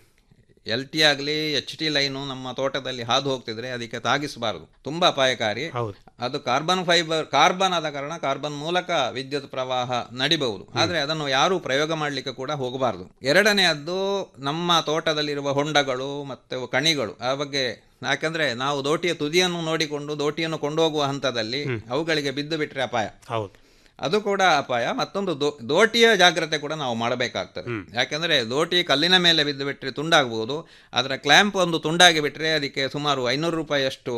ಎಲ್ ಟಿ ಆಗಲಿ ಎಚ್ ಟಿ ಲೈನು ನಮ್ಮ ತೋಟದಲ್ಲಿ ಹಾದು ಹೋಗ್ತಿದ್ರೆ ಅದಕ್ಕೆ ತಾಗಿಸಬಾರದು ತುಂಬಾ ಅಪಾಯಕಾರಿ ಅದು ಕಾರ್ಬನ್ ಫೈಬರ್ ಕಾರ್ಬನ್ ಆದ ಕಾರಣ ಕಾರ್ಬನ್ ಮೂಲಕ ವಿದ್ಯುತ್ ಪ್ರವಾಹ ನಡಿಬಹುದು ಆದರೆ ಅದನ್ನು ಯಾರೂ ಪ್ರಯೋಗ ಮಾಡಲಿಕ್ಕೆ ಕೂಡ ಹೋಗಬಾರದು ಎರಡನೆಯದ್ದು ನಮ್ಮ ತೋಟದಲ್ಲಿರುವ ಹೊಂಡಗಳು ಮತ್ತು ಕಣಿಗಳು ಆ ಬಗ್ಗೆ ಯಾಕಂದ್ರೆ ನಾವು ದೋಟಿಯ ತುದಿಯನ್ನು ನೋಡಿಕೊಂಡು ದೋಟಿಯನ್ನು ಕೊಂಡೋಗುವ ಹಂತದಲ್ಲಿ ಅವುಗಳಿಗೆ ಬಿದ್ದು ಬಿಟ್ಟರೆ ಅಪಾಯ ಹೌದು ಅದು ಕೂಡ ಅಪಾಯ ಮತ್ತೊಂದು ದೋ- ದೋಟಿಯ ಜಾಗ್ರತೆ ಕೂಡ ನಾವು ಮಾಡಬೇಕಾಗ್ತದೆ ಯಾಕಂದ್ರೆ ದೋಟಿ ಕಲ್ಲಿನ ಮೇಲೆ ಬಿದ್ದು ಬಿಟ್ಟರೆ ತುಂಡಾಗಬಹುದು ಅದರ ಕ್ಲ್ಯಾಂಪ್ ಒಂದು ತುಂಡಾಗಿ ಬಿಟ್ಟರೆ ಅದಕ್ಕೆ ಸುಮಾರು ಐನೂರು ರೂಪಾಯಿಯಷ್ಟು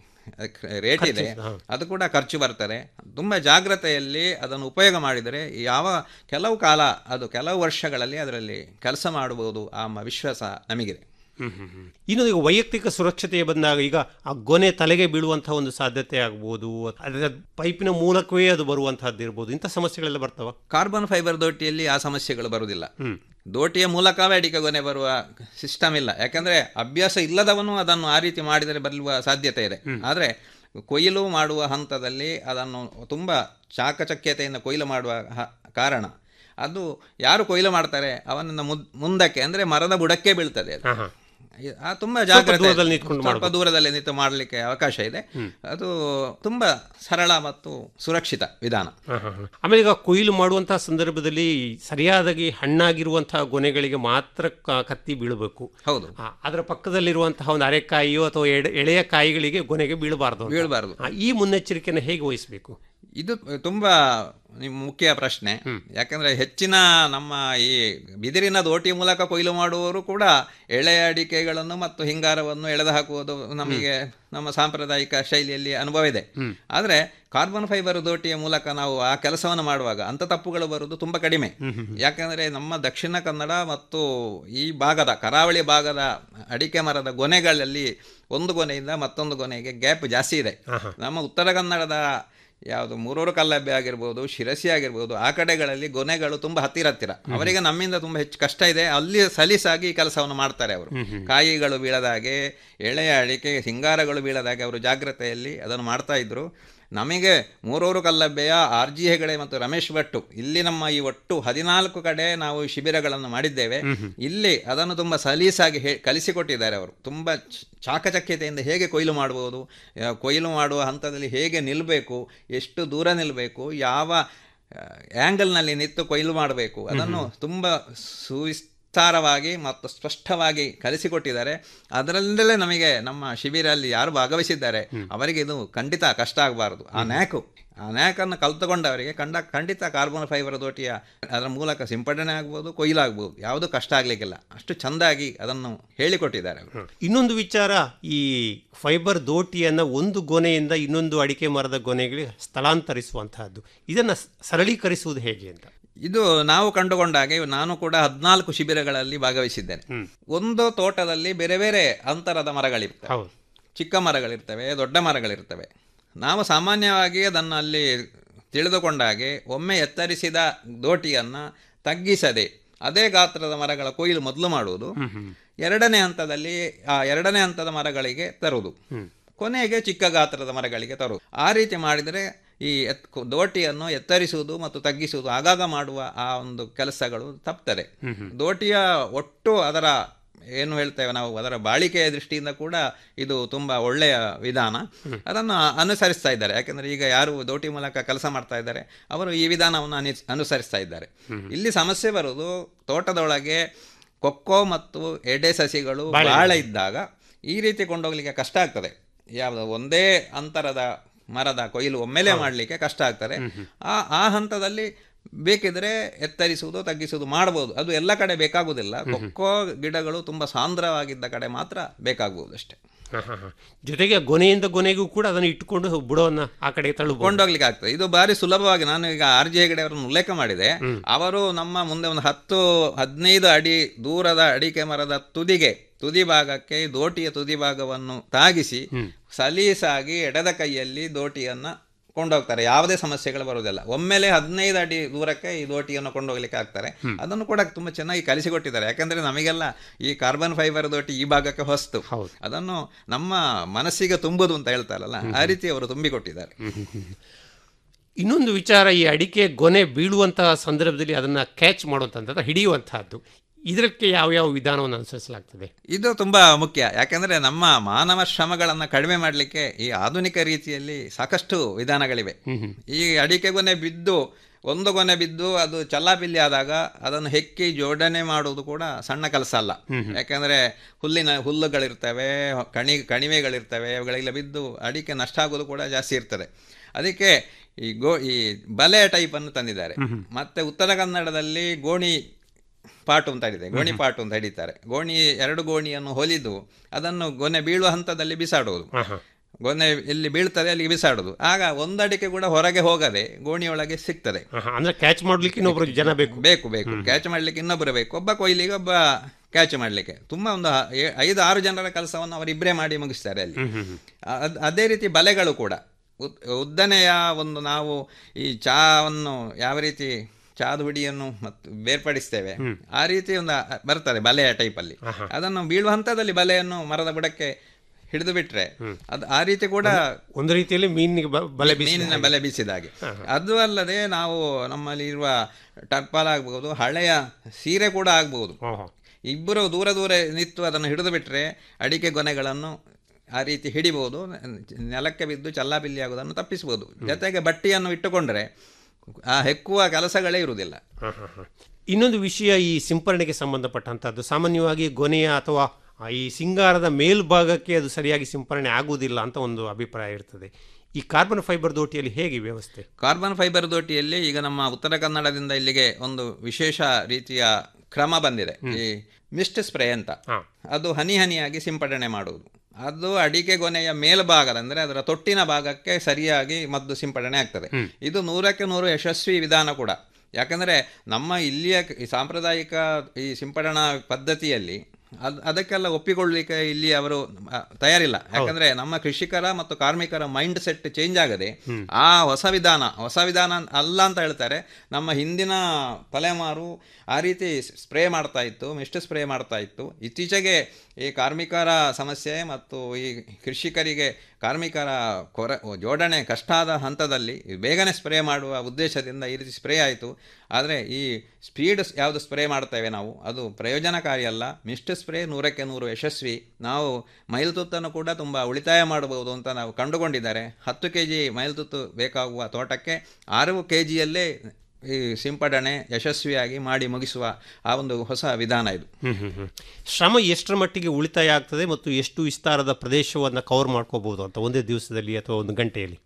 ರೇಟ್ ಇದೆ ಖರ್ಚು, ಹಾ. ಅದು ಕೂಡ ಖರ್ಚು ಬರ್ತದೆ ತುಂಬ ಜಾಗ್ರತೆಯಲ್ಲಿ ಅದನ್ನು ಉಪಯೋಗ ಮಾಡಿದರೆ ಯಾವ ಕೆಲವು ಕಾಲ ಅದು ಕೆಲವು ವರ್ಷಗಳಲ್ಲಿ ಅದರಲ್ಲಿ ಕೆಲಸ ಮಾಡಬಹುದು ಆ ಮ- ವಿಶ್ವಾಸ ನಮಗಿದೆ ಇನ್ನು ಈಗ ವೈಯಕ್ತಿಕ ಸುರಕ್ಷತೆಯ ಬಂದಾಗ ಈಗ ಆ ಗೊನೆ ತಲೆಗೆ ಬೀಳುವಂತಹ ಒಂದು ಸಾಧ್ಯತೆ ಆಗ್ಬೋದು ಅದರ ಪೈಪಿನ ಮೂಲಕವೇ ಅದು ಬರುವಂತಹದ್ದು ಇರ್ಬೋದು ಇಂಥ ಸಮಸ್ಯೆಗಳೆಲ್ಲ ಬರ್ತಾವ ಕಾರ್ಬನ್ ಫೈಬರ್ ದೋಟಿಯಲ್ಲಿ ಆ ಸಮಸ್ಯೆಗಳು ಬರುವುದಿಲ್ಲ ದೋಟಿಯ ಮೂಲಕವೇ ಅಡಿಕೆ ಗೊನೆ ಬರುವ ಸಿಸ್ಟಮ್ ಇಲ್ಲ ಯಾಕಂದ್ರೆ ಅಭ್ಯಾಸ ಇಲ್ಲದವನು ಅದನ್ನು ಆ ರೀತಿ ಮಾಡಿದರೆ ಬರಲಿರುವ ಸಾಧ್ಯತೆ ಇದೆ ಆದರೆ ಕೊಯ್ಲು ಮಾಡುವ ಹಂತದಲ್ಲಿ ಅದನ್ನು ತುಂಬ ಚಾಕಚಕ್ಯತೆಯಿಂದ ಕೊಯ್ಲು ಮಾಡುವ ಹ- ಕಾರಣ ಅದು ಯಾರು ಕೊಯ್ಲು ಮಾಡ್ತಾರೆ ಅವನನ್ನು ಮುದ್- ಮುಂದಕ್ಕೆ ಅಂದ್ರೆ ಮರದ ಬುಡಕ್ಕೆ ಬೀಳ್ತದೆ ಅದು. ಆ ತುಂಬಾ ಸ್ವಲ್ಪ ಜಾಗ್ರತೆ ದೂರದಲ್ಲಿ ನಿಂತ್ಕೊಂಡು ಸ್ವಲ್ಪ ಮಾಡ್ಬೇಕು. ದೂರದಲ್ಲಿ ನಿಂತು ಮಾಡಲಿಕ್ಕೆ ಅವಕಾಶ ಇದೆ ಅದು ತುಂಬಾ ಸರಳ ಮತ್ತು ಸುರಕ್ಷಿತ ವಿಧಾನ ಹಾ, ಹಾ, ಹಾ. ಆಮೇಲೆ ಈಗ ಕೊಯ್ಲು ಮಾಡುವಂತಹ ಸಂದರ್ಭದಲ್ಲಿ ಸರಿಯಾದಾಗಿ ಹಣ್ಣಾಗಿರುವಂತಹ ಗೊನೆಗಳಿಗೆ ಮಾತ್ರ ಕ- ಕತ್ತಿ ಬೀಳಬೇಕು ಹೌದು ಆ, ಅದರ ಪಕ್ಕದಲ್ಲಿರುವಂತಹ ಒಂದು ಅರೆಕಾಯಿಯೋ ಅಥವಾ ಎಡೆ- ಎಳೆಯ ಕಾಯಿಗಳಿಗೆ ಗೊನೆಗೆ ಬೀಳಬಾರದು ಅಂತ. ಬೀಳಬಾರದು ಆ, ಈ ಮುನ್ನೆಚ್ಚರಿಕೆಯನ್ನು ಹೇಗೆ ವಹಿಸಬೇಕು ಇದು ತುಂಬಾ ನಿಮ್ಮ ಮುಖ್ಯ ಪ್ರಶ್ನೆ ಯಾಕಂದ್ರೆ ಹೆಚ್ಚಿನ ನಮ್ಮ ಈ ಬಿದಿರಿನ ದೋಟಿ ಮೂಲಕ ಕೊಯ್ಲು ಮಾಡುವವರು ಕೂಡ ಎಳೆಯ ಅಡಿಕೆಗಳನ್ನು ಮತ್ತು ಹಿಂಗಾರವನ್ನು ಎಳೆದು ಹಾಕುವುದು ನಮಗೆ ನಮ್ಮ ಸಾಂಪ್ರದಾಯಿಕ ಶೈಲಿಯಲ್ಲಿ ಅನುಭವ ಇದೆ ಆದ್ರೆ ಕಾರ್ಬನ್ ಫೈಬರ್ ದೋಟಿಯ ಮೂಲಕ ನಾವು ಆ ಕೆಲಸವನ್ನು ಮಾಡುವಾಗ ಅಂತ ತಪ್ಪುಗಳು ಬರುವುದು ತುಂಬಾ ಕಡಿಮೆ ಯಾಕಂದ್ರೆ ನಮ್ಮ ದಕ್ಷಿಣ ಕನ್ನಡ ಮತ್ತು ಈ ಭಾಗದ ಕರಾವಳಿ ಭಾಗದ ಅಡಿಕೆ ಮರದ ಗೊನೆಗಳಲ್ಲಿ ಒಂದು ಗೊನೆಯಿಂದ ಮತ್ತೊಂದು ಗೊನೆಗೆ ಗ್ಯಾಪ್ ಜಾಸ್ತಿ ಇದೆ ನಮ್ಮ ಉತ್ತರ ಕನ್ನಡದ ಯಾವುದು ಮೂರೂರು ಕಲ್ಲಬ್ಬೆ ಆಗಿರ್ಬೋದು ಶಿರಸಿ ಆಗಿರ್ಬೋದು ಆ ಕಡೆಗಳಲ್ಲಿ ಗೊನೆಗಳು ತುಂಬ ಹತ್ತಿರ ಹತ್ತಿರ ಅವರಿಗೆ ನಮ್ಮಿಂದ ತುಂಬ ಹೆಚ್ಚು ಕಷ್ಟ ಇದೆ ಅಲ್ಲಿ ಸಲೀಸಾಗಿ ಈ ಕೆಲಸವನ್ನು ಮಾಡ್ತಾರೆ ಅವರು ಕಾಯಿಗಳು ಬೀಳದಾಗೆ ಎಳೆಯ ಅಡಿಕೆ ಸಿಂಗಾರಗಳು ಬೀಳದಾಗೆ ಅವರು ಜಾಗ್ರತೆಯಲ್ಲಿ ಅದನ್ನು ಮಾಡ್ತಾ ಇದ್ರು ನಮಗೆ ಮೂರೂರು ಕಲ್ಲಬ್ಬೆಯ ಆರ್ ಜಿ ಹೆಗಡೆ ಮತ್ತು ರಮೇಶ್ ಭಟ್ಟು ಇಲ್ಲಿ ನಮ್ಮ ಈ ಒಟ್ಟು ಹದಿನಾಲ್ಕು ಕಡೆ ನಾವು ಶಿಬಿರಗಳನ್ನು ಮಾಡಿದ್ದೇವೆ ಇಲ್ಲಿ ಅದನ್ನು ತುಂಬ ಸಲೀಸಾಗಿ ಹೇ ಕಲಿಸಿಕೊಟ್ಟಿದ್ದಾರೆ ಅವರು ತುಂಬ ಚ- ಚಾಕಚಕ್ಯತೆಯಿಂದ ಹೇಗೆ ಕೊಯ್ಲು ಮಾಡ್ಬೋದು ಆ, ಕೊಯ್ಲು ಮಾಡುವ ಹಂತದಲ್ಲಿ ಹೇಗೆ ನಿಲ್ಲಬೇಕು ಎಷ್ಟು ದೂರ ನಿಲ್ಲಬೇಕು ಯಾವ ಆ್ಯಂಗಲ್ನಲ್ಲಿ ನಿಂತು ಕೊಯ್ಲು ಮಾಡಬೇಕು ಅದನ್ನು ತುಂಬ ಸುವಿಸ್ತಾರವಾಗಿ ಮತ್ತು ಸ್ಪಷ್ಟವಾಗಿ ಕಲಿಸಿಕೊಟ್ಟಿದ್ದಾರೆ ಅದರಲ್ಲೇ ನಮಗೆ ನಮ್ಮ ಶಿಬಿರಲ್ಲಿ ಯಾರು ಭಾಗವಹಿಸಿದ್ದಾರೆ ಅವರಿಗೆ ಇದು ಖಂಡಿತ ಕಷ್ಟ ಆಗಬಾರದು ಆ ನ್ಯಾಕು ಆ ನ್ಯಾಕನ್ನು ಕಲ್ತುಕೊಂಡವರಿಗೆ ಕಂಡ ಖಂಡಿತ ಕಾರ್ಬನ್ ಫೈಬರ್ ದೋಟಿಯ ಅದರ ಮೂಲಕ ಸಿಂಪಡಣೆ ಆಗ್ಬೋದು ಕೊಯ್ಲಾಗ್ಬೋದು ಯಾವುದೂ ಕಷ್ಟ ಆಗಲಿಕ್ಕಿಲ್ಲ ಅಷ್ಟು ಚೆಂದಾಗಿ ಅದನ್ನು ಹೇಳಿಕೊಟ್ಟಿದ್ದಾರೆ ಅವರು ಇನ್ನೊಂದು ವಿಚಾರ ಈ ಫೈಬರ್ ದೋಟಿಯನ್ನು ಒಂದು ಗೊನೆಯಿಂದ ಇನ್ನೊಂದು ಅಡಿಕೆ ಮರದ ಗೊನೆಗಳಿಗೆ ಸ್ಥಳಾಂತರಿಸುವಂತಹದ್ದು ಇದನ್ನು ಸರಳೀಕರಿಸುವುದು ಹೇಗೆ ಅಂತ ಇದು ನಾವು ಕಂಡುಕೊಂಡಾಗೆ ನಾನು ಕೂಡ ಹದಿನಾಲ್ಕು ಶಿಬಿರಗಳಲ್ಲಿ ಭಾಗವಹಿಸಿದ್ದೇನೆ ಒಂದು ತೋಟದಲ್ಲಿ ಬೇರೆ ಬೇರೆ ಅಂತರದ ಮರಗಳಿರ್ತವೆ ಹೌದು ಚಿಕ್ಕ ಮರಗಳಿರ್ತವೆ ದೊಡ್ಡ ಮರಗಳಿರ್ತವೆ ನಾವು ಸಾಮಾನ್ಯವಾಗಿ ಅದನ್ನು ಅಲ್ಲಿ ತಿಳಿದುಕೊಂಡಾಗೆ ಒಮ್ಮೆ ಎತ್ತರಿಸಿದ ದೋಟಿಯನ್ನು ತಗ್ಗಿಸದೆ ಅದೇ ಗಾತ್ರದ ಮರಗಳ ಕೊಯ್ಲು ಮೊದಲು ಮಾಡುವುದು ಎರಡನೇ ಹಂತದಲ್ಲಿ ಆ ಎರಡನೇ ಹಂತದ ಮರಗಳಿಗೆ ತರುವುದು ಕೊನೆಗೆ ಚಿಕ್ಕ ಗಾತ್ರದ ಮರಗಳಿಗೆ ತರುವುದು ಆ ರೀತಿ ಮಾಡಿದರೆ ಈ ಎತ್ ದೋಟಿಯನ್ನು ಎತ್ತರಿಸುವುದು ಮತ್ತು ತಗ್ಗಿಸುವುದು ಆಗಾಗ ಮಾಡುವ ಆ ಒಂದು ಕೆಲಸಗಳು ತಪ್ತದೆ ದೋಟಿಯ ಒಟ್ಟು ಅದರ ಏನು ಹೇಳ್ತೇವೆ ನಾವು ಅದರ ಬಾಳಿಕೆಯ ದೃಷ್ಟಿಯಿಂದ ಕೂಡ ಇದು ತುಂಬ ಒಳ್ಳೆಯ ವಿಧಾನ ಅದನ್ನು ಅನುಸರಿಸ್ತಾ ಇದ್ದಾರೆ ಯಾಕೆಂದರೆ ಈಗ ಯಾರು ದೋಟಿ ಮೂಲಕ ಕೆಲಸ ಮಾಡ್ತಾ ಇದ್ದಾರೆ ಅವರು ಈ ವಿಧಾನವನ್ನು ಅನಿ ಅನುಸರಿಸ್ತಾ ಇದ್ದಾರೆ ಇಲ್ಲಿ ಸಮಸ್ಯೆ ಬರುವುದು ತೋಟದೊಳಗೆ ಕೊಕ್ಕೋ ಮತ್ತು ಎಡೆ ಸಸಿಗಳು ಬಾಳೆ ಇದ್ದಾಗ ಈ ರೀತಿ ಕೊಂಡೋಗ್ಲಿಕ್ಕೆ ಕಷ್ಟ ಆಗ್ತದೆ ಯಾವುದು ಒಂದೇ ಅಂತರದ ಮರದ ಕೊಯ್ಲು ಒಮ್ಮೆಲೆ ಮಾಡಲಿಕ್ಕೆ ಕಷ್ಟ ಆಗ್ತದೆ ಆ ಆ ಹಂತದಲ್ಲಿ ಬೇಕಿದ್ರೆ ಎತ್ತರಿಸುವುದು ತಗ್ಗಿಸುವುದು ಮಾಡಬಹುದು ಅದು ಎಲ್ಲ ಕಡೆ ಬೇಕಾಗುವುದಿಲ್ಲ ಕೊಕ್ಕೋ ಗಿಡಗಳು ತುಂಬ ಸಾಂದ್ರವಾಗಿದ್ದ ಕಡೆ ಮಾತ್ರ ಬೇಕಾಗುವುದು ಅಷ್ಟೇ ಹ, ಹ, ಹ. ಜೊತೆಗೆ ಗೊನೆಯಿಂದ ಗೊನೆಗೂ ಕೂಡ ಅದನ್ನು ಇಟ್ಟುಕೊಂಡು ಬುಡವನ್ನು ಆ ಕಡೆ ತಳ್ಳು ಕೊಂಡೋಗ್ಲಿಕ್ಕೆ ಆಗ್ತದೆ ಇದು ಬಾರಿ ಸುಲಭವಾಗಿ ನಾನು ಈಗ ಆರ್ ಜಿ ಹೆಗಡೆ ಅವರನ್ನು ಉಲ್ಲೇಖ ಮಾಡಿದೆ ಅವರು ನಮ್ಮ ಮುಂದೆ ಒಂದು ಹತ್ತು ಹದಿನೈದು ಅಡಿ ದೂರದ ಅಡಿಕೆ ಮರದ ತುದಿಗೆ ತುದಿ ಭಾಗಕ್ಕೆ ಈ ದೋಟಿಯ ತುದಿ ಭಾಗವನ್ನು ತಾಗಿಸಿ ಸಲೀಸಾಗಿ ಎಡದ ಕೈಯಲ್ಲಿ ದೋಟಿಯನ್ನ ಕೊಂಡೋಗ್ತಾರೆ ಯಾವುದೇ ಸಮಸ್ಯೆಗಳು ಬರುವುದಿಲ್ಲ ಒಮ್ಮೆಲೆ ಹದಿನೈದು ಅಡಿ ದೂರಕ್ಕೆ ಈ ದೋಟಿಯನ್ನು ಕೊಂಡೋಗ್ಲಿಕ್ಕೆ ಆಗ್ತಾರೆ ಅದನ್ನು ಕೂಡ ತುಂಬಾ ಚೆನ್ನಾಗಿ ಕಲಿಸಿಕೊಟ್ಟಿದ್ದಾರೆ ಯಾಕಂದ್ರೆ ನಮಗೆಲ್ಲ ಈ ಕಾರ್ಬನ್ ಫೈಬರ್ ದೋಟಿ ಈ ಭಾಗಕ್ಕೆ ಹೊಸ್ತು ಅದನ್ನು ನಮ್ಮ ಮನಸ್ಸಿಗೆ ತುಂಬುದು ಅಂತ ಹೇಳ್ತಾರಲ್ಲ ಆ ರೀತಿ ಅವರು ತುಂಬಿಕೊಟ್ಟಿದ್ದಾರೆ ಇನ್ನೊಂದು ವಿಚಾರ ಈ ಅಡಿಕೆ ಗೊನೆ ಬೀಳುವಂತಹ ಸಂದರ್ಭದಲ್ಲಿ ಅದನ್ನು ಕ್ಯಾಚ್ ಮಾಡುವಂಥದ್ದು ಹಿಡಿಯುವಂತಹದ್ದು ಇದಕ್ಕೆ ಯಾವ ಯಾವ ವಿಧಾನವನ್ನು ಅನುಸರಿಸಲಾಗ್ತದೆ ಇದು ತುಂಬಾ ಮುಖ್ಯ ಯಾಕಂದ್ರೆ ನಮ್ಮ ಮಾನವ ಶ್ರಮಗಳನ್ನು ಕಡಿಮೆ ಮಾಡಲಿಕ್ಕೆ ಈ ಆಧುನಿಕ ರೀತಿಯಲ್ಲಿ ಸಾಕಷ್ಟು ವಿಧಾನಗಳಿವೆ ಈ ಅಡಿಕೆ ಗೊನೆ ಬಿದ್ದು ಒಂದು ಗೊನೆ ಬಿದ್ದು ಅದು ಚಲ್ಲಾಪಿಲ್ಲಿ ಆದಾಗ ಅದನ್ನು ಹೆಕ್ಕಿ ಜೋಡಣೆ ಮಾಡುವುದು ಕೂಡ ಸಣ್ಣ ಕೆಲಸ ಅಲ್ಲ ಯಾಕಂದ್ರೆ ಹುಲ್ಲಿನ ಹುಲ್ಲುಗಳಿರ್ತವೆ ಕಣಿ ಕಣಿವೆಗಳಿರ್ತವೆ ಅವುಗಳೆಲ್ಲ ಬಿದ್ದು ಅಡಿಕೆ ನಷ್ಟ ಆಗೋದು ಕೂಡ ಜಾಸ್ತಿ ಇರ್ತದೆ ಅದಕ್ಕೆ ಈ ಗೋ ಈ ಬಲೆ ಟೈಪನ್ನು ತಂದಿದ್ದಾರೆ ಮತ್ತೆ ಉತ್ತರ ಕನ್ನಡದಲ್ಲಿ ಗೋಣಿ ಪಾಟು ಅಂತ ಹಿಡಿದೆ ಗೋಣಿ ಪಾಟು ಅಂತ ಹಿಡಿತಾರೆ ಗೋಣಿ ಎರಡು ಗೋಣಿಯನ್ನು ಹೊಲಿದು ಅದನ್ನು ಗೊನೆ ಬೀಳುವ ಹಂತದಲ್ಲಿ ಬಿಸಾಡುವುದು ಗೊನೆ ಎಲ್ಲಿ ಬೀಳ್ತದೆ ಅಲ್ಲಿಗೆ ಬಿಸಾಡುದು ಆಗ ಒಂದಡಿಕೆ ಕೂಡ ಹೊರಗೆ ಹೋಗದೆ ಗೋಣಿಯೊಳಗೆ ಸಿಗ್ತದೆ ಅಂದ್ರೆ ಕ್ಯಾಚ್ ಮಾಡ್ಲಿಕ್ಕೆ ಇನ್ನೊಬ್ರು ಜನ ಬೇಕು ಬೇಕು ಬೇಕು ಕ್ಯಾಚ್ ಮಾಡ್ಲಿಕ್ಕೆ ಇನ್ನೊಬ್ಬರು ಬೇಕು ಒಬ್ಬ ಕೊಯ್ಲಿಗೆ ಒಬ್ಬ ಕ್ಯಾಚ್ ಮಾಡ್ಲಿಕ್ಕೆ ತುಂಬಾ ಒಂದು ಹ- ಏ- ಐದು ಆರು ಜನರ ಕೆಲಸವನ್ನು ಅವರಿಬ್ಬರೇ ಮಾಡಿ ಮುಗಿಸ್ತಾರೆ ಅಲ್ಲಿ ಅದ್- ಅದೇ ರೀತಿ ಬಲೆಗಳು ಕೂಡ ಉದ್- ಉದ್ದನೆಯ ಒಂದು ನಾವು ಈ ಚಹಾವನ್ನು ಯಾವ ರೀತಿ ಚಾದ ಹುಡಿಯನ್ನು ಮತ್ತು ಬೇರ್ಪಡಿಸ್ತೇವೆ ಆ ರೀತಿ ಒಂದು ಅ- ಬರ್ತದೆ ಬಲೆಯ ಟೈಪಲ್ಲಿ ಅದನ್ನು ಬೀಳುವ ಹಂತದಲ್ಲಿ ಬಲೆಯನ್ನು ಮರದ ಬುಡಕ್ಕೆ ಹಿಡಿದು ಬಿಟ್ರೆ ಅದು ಆ ರೀತಿ ಕೂಡ ಒಂದು ರೀತಿಯಲ್ಲಿ ಮೀನಿಗೆ ಬ- ಬಲೆ ಬೀಸಿದ ಮೀನಿನ ಹಾಗೆ. ಬಲೆ ಬೀಸಿದ ಹಾಗೆ ಅದು ಅಲ್ಲದೆ ನಾವು ನಮ್ಮಲ್ಲಿ ಇರುವ ಟರ್ಪಾಲ್ ಆಗ್ಬಹುದು ಹಳೆಯ ಸೀರೆ ಕೂಡ ಆಗ್ಬಹುದು ಇಬ್ಬರು ದೂರ ದೂರ ನಿಂತು ಅದನ್ನು ಹಿಡಿದು ಬಿಟ್ರೆ ಅಡಿಕೆ ಗೊನೆಗಳನ್ನು ಆ ರೀತಿ ಹಿಡಿಬಹುದು ನೆಲಕ್ಕೆ ಬಿದ್ದು ಚಲ್ಲಾಪಿಲ್ಲಿ ಆಗುವುದನ್ನು ತಪ್ಪಿಸಬಹುದು ಜೊತೆಗೆ ಬಟ್ಟಿಯನ್ನು ಇಟ್ಟುಕೊಂಡ್ರೆ ಆ ಹೆಕ್ಕುವ ಕೆಲಸಗಳೇ ಇರುವುದಿಲ್ಲ ಹ, ಹ, ಹ. ಇನ್ನೊಂದು ವಿಷಯ ಈ ಸಿಂಪರಣೆಗೆ ಸಂಬಂಧಪಟ್ಟಂತಹದ್ದು ಸಾಮಾನ್ಯವಾಗಿ ಗೊನೆಯ ಅಥವಾ ಆ ಈ ಸಿಂಗಾರದ ಮೇಲ್ಭಾಗಕ್ಕೆ ಅದು ಸರಿಯಾಗಿ ಸಿಂಪರಣೆ ಆಗುವುದಿಲ್ಲ ಅಂತ ಒಂದು ಅಭಿಪ್ರಾಯ ಇರ್ತದೆ ಈ ಕಾರ್ಬನ್ ಫೈಬರ್ ದೋಟಿಯಲ್ಲಿ ಹೇಗೆ ವ್ಯವಸ್ಥೆ ಕಾರ್ಬನ್ ಫೈಬರ್ ದೋಟಿಯಲ್ಲಿ ಈಗ ನಮ್ಮ ಉತ್ತರ ಕನ್ನಡದಿಂದ ಇಲ್ಲಿಗೆ ಒಂದು ವಿಶೇಷ ರೀತಿಯ ಕ್ರಮ ಬಂದಿದೆ ಈ ಮಿಸ್ಟ್ ಸ್ಪ್ರೇ ಅಂತ ಅದು ಹನಿ ಹನಿಯಾಗಿ ಸಿಂಪಡಣೆ ಮಾಡುವುದು ಅದು ಅಡಿಕೆ ಗೊನೆಯ ಮೇಲ್ಭಾಗದ ಅಂದ್ರೆ ಅದರ ತೊಟ್ಟಿನ ಭಾಗಕ್ಕೆ ಸರಿಯಾಗಿ ಮದ್ದು ಸಿಂಪಡಣೆ ಆಗ್ತದೆ ಇದು ನೂರಕ್ಕೆ ನೂರು ಯಶಸ್ವಿ ವಿಧಾನ ಕೂಡ ಯಾಕಂದ್ರೆ ನಮ್ಮ ಇಲ್ಲಿಯ ಕ- ಈ ಸಾಂಪ್ರದಾಯಿಕ ಈ ಸಿಂಪಡಣಾ ಪದ್ಧತಿಯಲ್ಲಿ ಅದ್ ಅದಕ್ಕೆಲ್ಲ ಒಪ್ಪಿಕೊಳ್ಳಲಿಕ್ಕೆ ಇಲ್ಲಿ ಅವರು ಆ, ತಯಾರಿಲ್ಲ ಯಾಕಂದ್ರೆ ನಮ್ಮ ಕೃಷಿಕರ ಮತ್ತು ಕಾರ್ಮಿಕರ ಮೈಂಡ್ ಸೆಟ್ ಚೇಂಜ್ ಆಗದೆ ಆ ಹೊಸ ವಿಧಾನ ಹೊಸ ವಿಧಾನ ಅಲ್ಲ ಅಂತ ಹೇಳ್ತಾರೆ ನಮ್ಮ ಹಿಂದಿನ ತಲೆಮಾರು ಆ ರೀತಿ ಸ್ಪ್ರೇ ಮಾಡ್ತಾ ಇತ್ತು ಮಿಸ್ಟ್ ಸ್ಪ್ರೇ ಮಾಡ್ತಾ ಇತ್ತು ಇತ್ತೀಚೆಗೆ ಈ ಕಾರ್ಮಿಕರ ಸಮಸ್ಯೆ ಮತ್ತು ಈ ಕೃಷಿಕರಿಗೆ ಕಾರ್ಮಿಕರ ಕೊರ ಜೋಡಣೆ ಕಷ್ಟ ಆದ ಹಂತದಲ್ಲಿ ಬೇಗನೆ ಸ್ಪ್ರೇ ಮಾಡುವ ಉದ್ದೇಶದಿಂದ ಈ ರೀತಿ ಸ್ಪ್ರೇ ಆಯಿತು ಆದರೆ ಈ ಸ್ಪೀಡ್ ಯಾವುದು ಸ್ಪ್ರೇ ಮಾಡ್ತೇವೆ ನಾವು ಅದು ಪ್ರಯೋಜನಕಾರಿ ಅಲ್ಲ ಮಿಸ್ಟ್ ಸ್ಪ್ರೇ ನೂರಕ್ಕೆ ನೂರು ಯಶಸ್ವಿ ನಾವು ಮೈಲ್ತುತ್ತನ್ನು ಕೂಡ ತುಂಬ ಉಳಿತಾಯ ಮಾಡಬಹುದು ಅಂತ ನಾವು ಕಂಡುಕೊಂಡಿದ್ದಾರೆ ಹತ್ತು ಕೆ ಜಿ ಮೈಲ್ತುತ್ತು ಬೇಕಾಗುವ ತೋಟಕ್ಕೆ ಆರು ಕೆ ಜಿಯಲ್ಲೇ ಈ ಸಿಂಪಡಣೆ ಯಶಸ್ವಿಯಾಗಿ ಮಾಡಿ ಮುಗಿಸುವ ಆ ಒಂದು ಹೊಸ ವಿಧಾನ ಇದು ಹ್ಮ್ ಹ್ಮ್ ಹ್ಮ್. ಶ್ರಮ ಎಷ್ಟರ ಮಟ್ಟಿಗೆ ಉಳಿತಾಯ ಆಗ್ತದೆ ಮತ್ತು ಎಷ್ಟು ವಿಸ್ತಾರದ ಪ್ರದೇಶವನ್ನು ಕವರ್ ಮಾಡ್ಕೋಬಹುದು ಅಂತ ಒಂದೇ ದಿವಸದಲ್ಲಿ ಅಥವಾ ಒಂದು ಗಂಟೆಯಲ್ಲಿ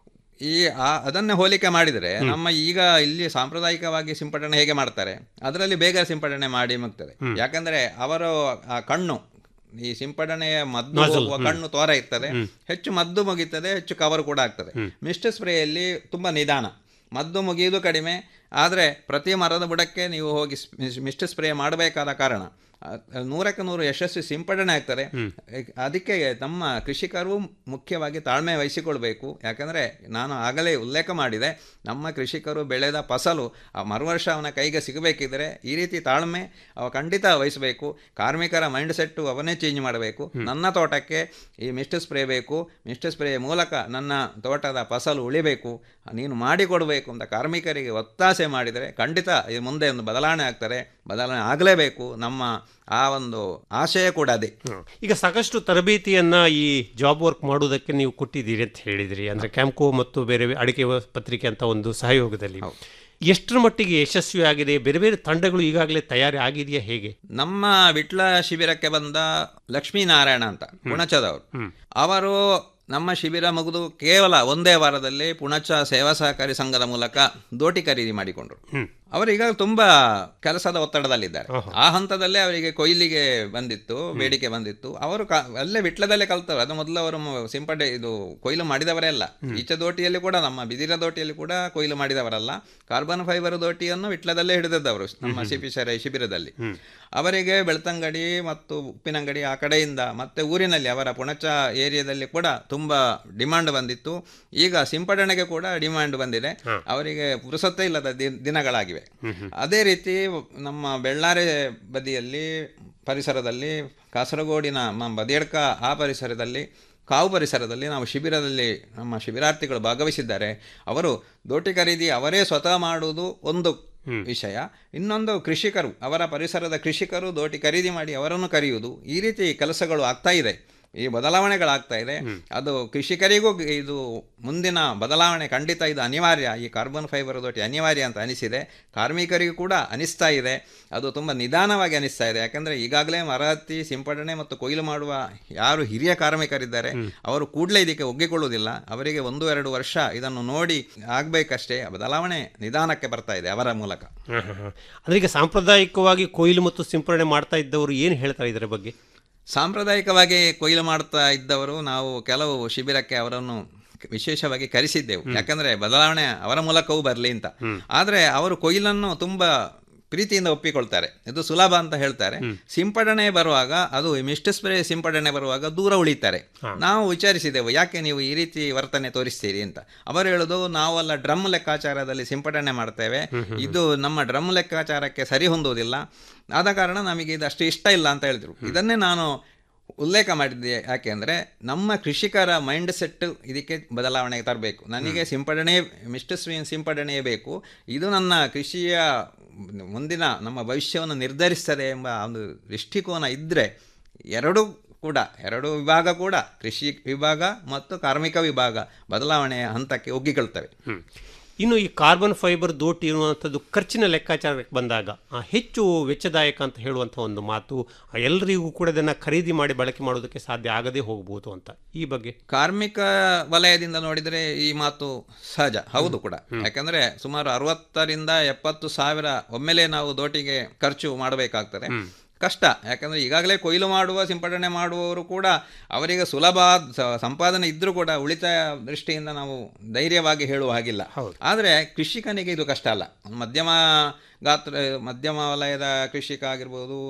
ಈ ಆ- ಅದನ್ನೇ ಹೋಲಿಕೆ ಮಾಡಿದರೆ ನಮ್ಮ ಈಗ ಇಲ್ಲಿ ಸಾಂಪ್ರದಾಯಿಕವಾಗಿ ಸಿಂಪಡಣೆ ಹೇಗೆ ಮಾಡ್ತಾರೆ ಅದರಲ್ಲಿ ಬೇಗ ಸಿಂಪಡಣೆ ಮಾಡಿ ಮುಗ್ತದೆ ಯಾಕಂದ್ರೆ ಅವರು ಆ ಕಣ್ಣು ಈ ಸಿಂಪಡಣೆಯ ಮದ್ದು ಹೋಗುವ ಕಣ್ಣು ತೋರ ಇರ್ತದೆ ಹೆಚ್ಚು ಮದ್ದು ಮುಗಿತದೆ ಹೆಚ್ಚು ಕವರ್ ಕೂಡ ಆಗ್ತದೆ ಮಿಸ್ಟ್ ಸ್ಪ್ರೇಯಲ್ಲಿ ತುಂಬಾ ನಿಧಾನ ಮದ್ದು ಮುಗಿಯುವುದು ಕಡಿಮೆ ಆದರೆ ಪ್ರತಿ ಮರದ ಬುಡಕ್ಕೆ ನೀವು ಹೋಗಿ ಸ್- ಮಿಸ್ಟ್ ಸ್ಪ್ರೇ ಮಾಡಬೇಕಾದ ಕಾರಣ ಅ- ನೂರಕ್ಕೆ ನೂರು ಯಶಸ್ವಿ ಸಿಂಪಡಣೆ ಆಗ್ತದೆ ಅದಕ್ಕೆ ನಮ್ಮ ಕೃಷಿಕರು ಮುಖ್ಯವಾಗಿ ತಾಳ್ಮೆ ವಹಿಸಿಕೊಳ್ಬೇಕು ಯಾಕಂದರೆ ನಾನು ಆಗಲೇ ಉಲ್ಲೇಖ ಮಾಡಿದೆ ನಮ್ಮ ಕೃಷಿಕರು ಬೆಳೆದ ಫಸಲು ಆ ಮರುವರ್ಷ ಅವನ ಕೈಗೆ ಸಿಗಬೇಕಿದ್ರೆ ಈ ರೀತಿ ತಾಳ್ಮೆ ಅವ ಖಂಡಿತ ವಹಿಸಬೇಕು ಕಾರ್ಮಿಕರ ಮೈಂಡ್ ಸೆಟ್ಟು ಅವನೇ ಚೇಂಜ್ ಮಾಡಬೇಕು ನನ್ನ ತೋಟಕ್ಕೆ ಈ ಮಿಸ್ಟ್ ಸ್ಪ್ರೇ ಬೇಕು ಮಿಸ್ಟ್ ಸ್ಪ್ರೇ ಮೂಲಕ ನನ್ನ ತೋಟದ ಫಸಲು ಉಳಿಬೇಕು ನೀನು ಮಾಡಿಕೊಡಬೇಕು ಅಂತ ಕಾರ್ಮಿಕರಿಗೆ ಒತ್ತಾಸೆ ಮಾಡಿದರೆ ಖಂಡಿತ ಈ ಮುಂದೆ ಒಂದು ಬದಲಾವಣೆ ಆಗ್ತಾರೆ ಬದಲಾವಣೆ ಆಗಲೇಬೇಕು ನಮ್ಮ ಆ ಒಂದು ಆಶಯ ಕೂಡ ಅದೇ ಹ್ಮ್. ಈಗ ಸಾಕಷ್ಟು ತರಬೇತಿಯನ್ನ ಈ ಜಾಬ್ ವರ್ಕ್ ಮಾಡುವುದಕ್ಕೆ ನೀವು ಕೊಟ್ಟಿದ್ದೀರಿ ಅಂತ ಹೇಳಿದ್ರಿ ಅಂದ್ರೆ ಕ್ಯಾಂಪ್ಕೋ ಮತ್ತು ಬೇರೆ ಅಡಿಕೆ ವ- ಪತ್ರಿಕೆ ಅಂತ ಒಂದು ಸಹಯೋಗದಲ್ಲಿ ಎಷ್ಟರ ಮಟ್ಟಿಗೆ ಯಶಸ್ವಿ ಆಗಿದೆ ಬೇರೆ ಬೇರೆ ತಂಡಗಳು ಈಗಾಗಲೇ ತಯಾರಿ ಆಗಿದೆಯಾ ಹೇಗೆ ನಮ್ಮ ವಿಟ್ಲ ಶಿಬಿರಕ್ಕೆ ಬಂದ ಲಕ್ಷ್ಮೀನಾರಾಯಣ ಅಂತ ಪುಣಚದವರು ಅವರು ನಮ್ಮ ಶಿಬಿರ ಮುಗಿದು ಕೇವಲ ಒಂದೇ ವಾರದಲ್ಲಿ ಪುಣಚ ಸೇವಾ ಸಹಕಾರಿ ಸಂಘದ ಮೂಲಕ ದೋಟಿ ಖರೀದಿ ಮಾಡಿಕೊಂಡ್ರು ಅವರೀಗ ತುಂಬಾ ಕೆಲಸದ ಒತ್ತಡದಲ್ಲಿದ್ದಾರೆ ಆ ಹಂತದಲ್ಲೇ ಅವರಿಗೆ ಕೊಯ್ಲಿಗೆ ಬಂದಿತ್ತು ಬೇಡಿಕೆ ಬಂದಿತ್ತು ಅವರು ಕ- ಅಲ್ಲೇ ವಿಟ್ಲದಲ್ಲೇ ಕಲ್ತವರು ಅದು ಮೊದಲು ಅವರು ಮ- ಸಿಂಪಡೆ ಇದು ಕೊಯ್ಲು ಮಾಡಿದವರೇ ಅಲ್ಲ ಈಚೆ ದೋಟಿಯಲ್ಲಿ ಕೂಡ ನಮ್ಮ ಬಿದಿರ ದೋಟಿಯಲ್ಲಿ ಕೂಡ ಕೊಯ್ಲು ಮಾಡಿದವರಲ್ಲ ಕಾರ್ಬನ್ ಫೈಬರ್ ದೋಟಿಯನ್ನು ವಿಟ್ಲದಲ್ಲೇ ಹಿಡಿದದ್ದವರು ನಮ್ಮ ಶಿಪಿಸರ ಶಿಬಿರದಲ್ಲಿ ಅವರಿಗೆ ಬೆಳ್ತಂಗಡಿ ಮತ್ತು ಉಪ್ಪಿನಂಗಡಿ ಆ ಕಡೆಯಿಂದ ಮತ್ತೆ ಊರಿನಲ್ಲಿ ಅವರ ಪುಣಚ ಏರಿಯಾದಲ್ಲಿ ಕೂಡ ತುಂಬಾ ಡಿಮಾಂಡ್ ಬಂದಿತ್ತು ಈಗ ಸಿಂಪಡಣೆಗೆ ಕೂಡ ಡಿಮಾಂಡ್ ಬಂದಿದೆ ಅವರಿಗೆ ಪುರುಸತ್ತೇ ಇಲ್ಲದ ದಿ- ದಿನಗಳಾಗಿವೆ ಅದೇ ರೀತಿ ನಮ್ಮ ಬೆಳ್ಳಾರೆ ಬದಿಯಲ್ಲಿ ಪರಿಸರದಲ್ಲಿ ಕಾಸರಗೋಡಿನ ಮ- ಬದಿಯಡ್ಕ ಆ ಪರಿಸರದಲ್ಲಿ ಕಾವು ಪರಿಸರದಲ್ಲಿ ನಾವು ಶಿಬಿರದಲ್ಲಿ ನಮ್ಮ ಶಿಬಿರಾರ್ಥಿಗಳು ಭಾಗವಹಿಸಿದ್ದಾರೆ ಅವರು ದೋಟಿ ಖರೀದಿ ಅವರೇ ಸ್ವತಃ ಮಾಡುವುದು ಒಂದು ವಿಷಯ ಇನ್ನೊಂದು ಕೃಷಿಕರು ಅವರ ಪರಿಸರದ ಕೃಷಿಕರು ದೋಟಿ ಖರೀದಿ ಮಾಡಿ ಅವರನ್ನು ಕರೆಯುವುದು ಈ ರೀತಿ ಕೆಲಸಗಳು ಆಗ್ತಾ ಇದೆ ಈ ಬದಲಾವಣೆಗಳಾಗ್ತಾ ಇದೆ ಅದು ಕೃಷಿಕರಿಗೂ ಇದು ಮುಂದಿನ ಬದಲಾವಣೆ ಖಂಡಿತ ಇದು ಅನಿವಾರ್ಯ ಈ ಕಾರ್ಬನ್ ಫೈಬರ್ ದೋಟಿ ಅನಿವಾರ್ಯ ಅಂತ ಅನಿಸಿದೆ ಕಾರ್ಮಿಕರಿಗೂ ಕೂಡ ಅನಿಸ್ತಾ ಇದೆ ಅದು ತುಂಬ ನಿಧಾನವಾಗಿ ಅನಿಸ್ತಾ ಇದೆ ಯಾಕಂದರೆ ಈಗಾಗಲೇ ಮರ ಹತ್ತಿ ಸಿಂಪಡಣೆ ಮತ್ತು ಕೊಯ್ಲು ಮಾಡುವ ಯಾರು ಹಿರಿಯ ಕಾರ್ಮಿಕರಿದ್ದಾರೆ ಅವರು ಕೂಡಲೇ ಇದಕ್ಕೆ ಒಗ್ಗಿಕೊಳ್ಳುವುದಿಲ್ಲ ಅವರಿಗೆ ಒಂದು ಎರಡು ವರ್ಷ ಇದನ್ನು ನೋಡಿ ಆಗಬೇಕಷ್ಟೇ ಬದಲಾವಣೆ ನಿಧಾನಕ್ಕೆ ಬರ್ತಾ ಇದೆ ಅವರ ಮೂಲಕ ಹ್ಮ್, ಹ್ಮ್, ಹ್ಮ್. ಅಂದ್ರೆ ಈಗ ಸಾಂಪ್ರದಾಯಿಕವಾಗಿ ಕೊಯ್ಲು ಮತ್ತು ಸಿಂಪರಣೆ ಮಾಡ್ತಾ ಇದ್ದವರು ಏನು ಹೇಳ್ತಾರೆ ಇದರ ಬಗ್ಗೆ ಸಾಂಪ್ರದಾಯಿಕವಾಗಿ ಕೊಯ್ಲು ಮಾಡ್ತಾ ಇದ್ದವರು ನಾವು ಕೆಲವು ಶಿಬಿರಕ್ಕೆ ಅವರನ್ನು ವಿಶೇಷವಾಗಿ ಕರೆಸಿದ್ದೆವು ಯಾಕಂದ್ರೆ ಬದಲಾವಣೆ ಅವರ ಮೂಲಕವೂ ಬರಲಿ ಅಂತ ಆದ್ರೆ ಅವರು ಕೊಯ್ಲನ್ನು ತುಂಬಾ ಪ್ರೀತಿಯಿಂದ ಒಪ್ಪಿಕೊಳ್ತಾರೆ ಇದು ಸುಲಭ ಅಂತ ಹೇಳ್ತಾರೆ ಸಿಂಪಡಣೆ ಬರುವಾಗ ಅದು ಮಿಸ್ಟ್ ಸ್ಪ್ರೇ ಸಿಂಪಡಣೆ ಬರುವಾಗ ದೂರ ಉಳಿತಾರೆ ನಾವು ವಿಚಾರಿಸಿದೆವು ಯಾಕೆ ನೀವು ಈ ರೀತಿ ವರ್ತನೆ ತೋರಿಸ್ತೀರಿ ಅಂತ ಅವರು ಹೇಳುದು ನಾವೆಲ್ಲ ಡ್ರಮ್ ಲೆಕ್ಕಾಚಾರದಲ್ಲಿ ಸಿಂಪಡಣೆ ಮಾಡ್ತೇವೆ ಇದು ನಮ್ಮ ಡ್ರಮ್ ಲೆಕ್ಕಾಚಾರಕ್ಕೆ ಸರಿ ಹೊಂದುವುದಿಲ್ಲ ಆದ ಕಾರಣ ನಮಗೆ ಇದು ಅಷ್ಟು ಇಷ್ಟ ಇಲ್ಲ ಅಂತ ಹೇಳಿದ್ರು ಇದನ್ನೇ ನಾನು ಉಲ್ಲೇಖ ಮಾಡಿದ್ದೆ ಯಾಕೆಂದರೆ ನಮ್ಮ ಕೃಷಿಕರ ಮೈಂಡ್ ಸೆಟ್ ಇದಕ್ಕೆ ಬದಲಾವಣೆಗೆ ತರಬೇಕು ನನಗೆ ಸಿಂಪಡಣೆ ಮಿಸ್ಟ್ ಸ್ವಿನ್ ಸಿಂಪಡಣೆಯೇ ಬೇಕು ಇದು ನನ್ನ ಕೃಷಿಯ ಮುಂದಿನ ನಮ್ಮ ಭವಿಷ್ಯವನ್ನು ನಿರ್ಧರಿಸ್ತದೆ ಎಂಬ ಒಂದು ದೃಷ್ಟಿಕೋನ ಇದ್ದರೆ ಎರಡೂ ಕೂಡ ಎರಡು ವಿಭಾಗ ಕೂಡ ಕೃಷಿ ವಿಭಾಗ ಮತ್ತು ಕಾರ್ಮಿಕ ವಿಭಾಗ ಬದಲಾವಣೆಯ ಹಂತಕ್ಕೆ ಒಗ್ಗಿಕೊಳ್ತವೆ ಹ್ಮ್. ಇನ್ನು ಈ ಕಾರ್ಬನ್ ಫೈಬರ್ ದೋಟಿ ಇರುವಂಥದ್ದು ಖರ್ಚಿನ ಲೆಕ್ಕಾಚಾರಕ್ಕೆ ಬಂದಾಗ ಆ, ಹೆಚ್ಚು ವೆಚ್ಚದಾಯಕ ಅಂತ ಹೇಳುವಂಥ ಒಂದು ಮಾತು ಆ, ಎಲ್ಲರಿಗೂ ಕೂಡ ಇದನ್ನು ಖರೀದಿ ಮಾಡಿ ಬಳಕೆ ಮಾಡೋದಕ್ಕೆ ಸಾಧ್ಯ ಆಗದೇ ಹೋಗ್ಬೋದು ಅಂತ ಈ ಬಗ್ಗೆ ಕಾರ್ಮಿಕ ವಲಯದಿಂದ ನೋಡಿದರೆ ಈ ಮಾತು ಸಹಜ ಹೌದು ಕೂಡ ಯಾಕಂದ್ರೆ ಸುಮಾರು ಅರವತ್ತರಿಂದ ಎಪ್ಪತ್ತು ಸಾವಿರ ಒಮ್ಮೆಲೆ ನಾವು ದೋಟಿಗೆ ಖರ್ಚು ಮಾಡಬೇಕಾಗ್ತದೆ ಕಷ್ಟ ಯಾಕಂದ್ರೆ ಈಗಾಗಲೇ ಕೊಯ್ಲು ಮಾಡುವ ಸಿಂಪಡಣೆ ಮಾಡುವವರು ಕೂಡ ಅವರಿಗೆ ಸುಲಭ ಸ- ಸಂಪಾದನೆ ಇದ್ರೂ ಕೂಡ ಉಳಿತಾಯ ದೃಷ್ಟಿಯಿಂದ ನಾವು ಧೈರ್ಯವಾಗಿ ಹೇಳುವ ಹಾಗಿಲ್ಲ ಆದರೆ ಕೃಷಿಕನಿಗೆ ಇದು ಕಷ್ಟ ಅಲ್ಲ ಮಧ್ಯಮ ಗಾತ್ರ ಮಧ್ಯಮ ವಲಯದ ಕೃಷಿಕ ಆಗಿರ್ಬೋದು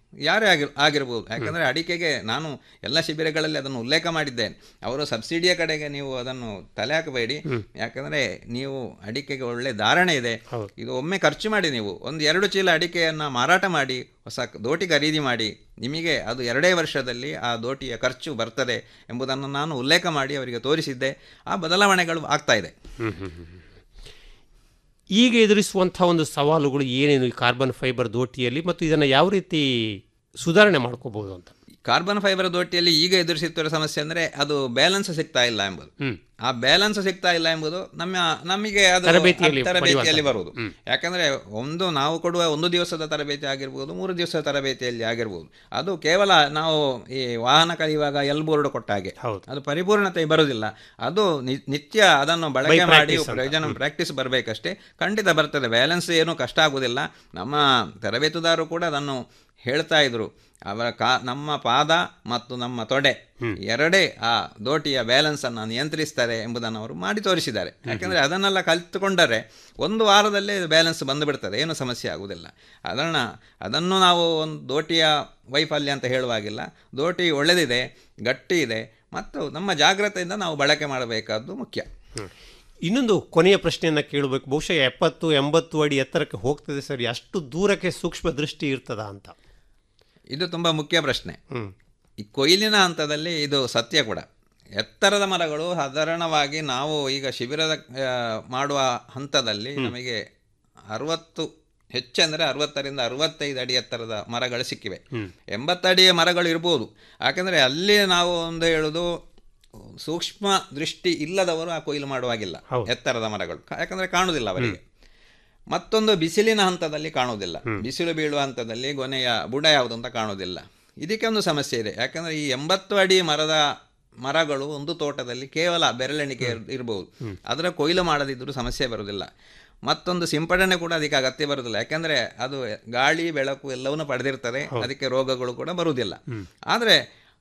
ಯಾರೇ ಆಗಿರ್ ಆಗಿರ್ಬೋದು ಯಾಕಂದರೆ ಅಡಿಕೆಗೆ ನಾನು ಎಲ್ಲ ಶಿಬಿರಗಳಲ್ಲಿ ಅದನ್ನು ಉಲ್ಲೇಖ ಮಾಡಿದ್ದೇನೆ ಅವರು ಸಬ್ಸಿಡಿಯ ಕಡೆಗೆ ನೀವು ಅದನ್ನು ತಲೆ ಹಾಕಬೇಡಿ ಯಾಕಂದರೆ ನೀವು ಅಡಿಕೆಗೆ ಒಳ್ಳೆ ಧಾರಣೆ ಇದೆ ಇದು ಒಮ್ಮೆ ಖರ್ಚು ಮಾಡಿ ನೀವು ಒಂದು ಎರಡು ಚೀಲ ಅಡಿಕೆಯನ್ನು ಮಾರಾಟ ಮಾಡಿ ಹೊಸ ದೋಟಿ ಖರೀದಿ ಮಾಡಿ ನಿಮಗೆ ಅದು ಎರಡೇ ವರ್ಷದಲ್ಲಿ ಆ ದೋಟಿಯ ಖರ್ಚು ಬರ್ತದೆ ಎಂಬುದನ್ನು ನಾನು ಉಲ್ಲೇಖ ಮಾಡಿ ಅವರಿಗೆ ತೋರಿಸಿದ್ದೆ ಆ ಬದಲಾವಣೆಗಳು ಆಗ್ತಾ ಇದೆ ಈಗ ಎದುರಿಸುವಂಥ ಒಂದು ಸವಾಲುಗಳು ಏನೇನು ಈ ಕಾರ್ಬನ್ ಫೈಬರ್ ದೋಟಿಯಲ್ಲಿ ಮತ್ತು ಇದನ್ನು ಯಾವ ರೀತಿ ಸುಧಾರಣೆ ಮಾಡ್ಕೋಬಹುದು ಅಂತ ಕಾರ್ಬನ್ ಫೈಬರ್ ದೋಟಿಯಲ್ಲಿ ಈಗ ಎದುರಿಸುತ್ತಿರುವ ಸಮಸ್ಯೆ ಅಂದರೆ ಅದು ಬ್ಯಾಲೆನ್ಸ್ ಸಿಗ್ತಾ ಇಲ್ಲ ಎಂಬುದು ಹ್ಮ್. ಆ ಬ್ಯಾಲೆನ್ಸ್ ಸಿಗ್ತಾ ಇಲ್ಲ ಎಂಬುದು ನಮ್ಮ ನಮಗೆ ಅದು ತರಬೇತಿಯಲ್ಲಿ ತರಬೇತಿಯಲ್ಲಿ ಪಡೆಯುವಂಥದ್ದು. ಬರುವುದು ಯಾಕಂದ್ರೆ ಒಂದು ನಾವು ಕೊಡುವ ಒಂದು ದಿವಸದ ತರಬೇತಿ ಆಗಿರ್ಬೋದು ಮೂರು ದಿವಸದ ತರಬೇತಿಯಲ್ಲಿ ಆಗಿರ್ಬೋದು ಅದು ಕೇವಲ ನಾವು ಈ ವಾಹನ ಕಲಿಯುವಾಗ ಎಲ್ ಬೋರ್ಡ್ ಕೊಟ್ಟ ಹಾಗೆ ಅದು ಪರಿಪೂರ್ಣತೆ ಬರುವುದಿಲ್ಲ ಅದು ನಿ- ನಿತ್ಯ ಅದನ್ನು ಬಳಕೆ By ಮಾಡಿ practice ಅಂತ. ಪ್ರಯೋಜನ ಪ್ರಾಕ್ಟೀಸ್ ಬರಬೇಕಷ್ಟೇ ಖಂಡಿತ ಬರ್ತದೆ ಬ್ಯಾಲೆನ್ಸ್ ಏನೂ ಕಷ್ಟ ಆಗುವುದಿಲ್ಲ ನಮ್ಮ ತರಬೇತುದಾರರು ಕೂಡ ಅದನ್ನು ಹೇಳ್ತಾ ಇದ್ರು ಅವರ ಕಾ ನಮ್ಮ ಪಾದ ಮತ್ತು ನಮ್ಮ ತೊಡೆ ಎರಡೇ ಆ ದೋಟಿಯ ಬ್ಯಾಲೆನ್ಸ್ ಅನ್ನು ನಿಯಂತ್ರಿಸ್ತಾರೆ ಎಂಬುದನ್ನು ಅವರು ಮಾಡಿ ತೋರಿಸಿದ್ದಾರೆ ಯಾಕಂದರೆ ಅದನ್ನೆಲ್ಲ ಕಲಿತುಕೊಂಡರೆ ಒಂದು ವಾರದಲ್ಲೇ ಬ್ಯಾಲೆನ್ಸ್ ಬಂದುಬಿಡ್ತದೆ ಏನು ಸಮಸ್ಯೆ ಆಗುವುದಿಲ್ಲ ಅದನ್ನು ಅದನ್ನು ನಾವು ಒಂದು ದೋಟಿಯ ವೈಫಲ್ಯ ಅಂತ ಹೇಳುವಾಗಿಲ್ಲ ದೋಟಿ ಒಳ್ಳೆದಿದೆ ಗಟ್ಟಿ ಇದೆ ಮತ್ತು ನಮ್ಮ ಜಾಗ್ರತೆಯಿಂದ ನಾವು ಬಳಕೆ ಮಾಡಬೇಕಾದ್ದು ಮುಖ್ಯ ಇನ್ನೊಂದು ಕೊನೆಯ ಪ್ರಶ್ನೆಯನ್ನು ಕೇಳಬೇಕು ಬಹುಶಃ ಎಪ್ಪತ್ತು ಎಂಬತ್ತು ಅಡಿ ಎತ್ತರಕ್ಕೆ ಹೋಗ್ತದೆ ಸರಿ ಅಷ್ಟು ದೂರಕ್ಕೆ ಸೂಕ್ಷ್ಮ ದೃಷ್ಟಿ ಇರ್ತದಾ ಅಂತ ಇದು ತುಂಬ ಮುಖ್ಯ ಪ್ರಶ್ನೆ ಈ ಕೊಯ್ಲಿನ ಹಂತದಲ್ಲಿ ಇದು ಸತ್ಯ ಕೂಡ ಎತ್ತರದ ಮರಗಳು ಸಾಧಾರಣವಾಗಿ ನಾವು ಈಗ ಶಿಬಿರದ ಆ, ಮಾಡುವ ಹಂತದಲ್ಲಿ ನಮಗೆ ಅರವತ್ತು ಹೆಚ್ಚೆಂದರೆ ಅರವತ್ತರಿಂದ ಅರವತ್ತೈದು ಅಡಿ ಎತ್ತರದ ಮರಗಳು ಸಿಕ್ಕಿವೆ ಎಂಬತ್ತಡಿಯ ಮರಗಳು ಇರ್ಬೋದು ಯಾಕಂದರೆ ಅಲ್ಲಿ ನಾವು ಒಂದು ಹೇಳುದು ಸೂಕ್ಷ್ಮ ದೃಷ್ಟಿ ಇಲ್ಲದವರು ಆ ಕೊಯ್ಲು ಮಾಡುವಾಗಿಲ್ಲ ಎತ್ತರದ ಮರಗಳು ಯಾಕಂದರೆ ಕಾಣುವುದಿಲ್ಲ ಅವರಿಗೆ ಮತ್ತೊಂದು ಬಿಸಿಲಿನ ಹಂತದಲ್ಲಿ ಕಾಣುವುದಿಲ್ಲ ಬಿಸಿಲು ಬೀಳುವ ಹಂತದಲ್ಲಿ ಗೊನೆಯ ಬುಡ ಯಾವುದು ಅಂತ ಕಾಣುವುದಿಲ್ಲ ಇದಕ್ಕೆ ಒಂದು ಸಮಸ್ಯೆ ಇದೆ ಯಾಕಂದರೆ ಈ ಎಂಬತ್ತು ಅಡಿ ಮರದ ಮರಗಳು ಒಂದು ತೋಟದಲ್ಲಿ ಕೇವಲ ಬೆರಳೆಣಿಕೆ ಇರ್- ಇರಬಹುದು ಅದರ ಕೊಯ್ಲು ಮಾಡದಿದ್ದರೂ ಸಮಸ್ಯೆ ಬರುವುದಿಲ್ಲ ಮತ್ತೊಂದು ಸಿಂಪಡಣೆ ಕೂಡ ಅದಕ್ಕೆ ಅಗತ್ಯ ಬರುವುದಿಲ್ಲ ಯಾಕಂದರೆ ಅದು ಗಾಳಿ ಬೆಳಕು ಎಲ್ಲವನ್ನು ಪಡೆದಿರ್ತದೆ ಅದಕ್ಕೆ ರೋಗಗಳು ಕೂಡ ಬರುವುದಿಲ್ಲ ಆದರೆ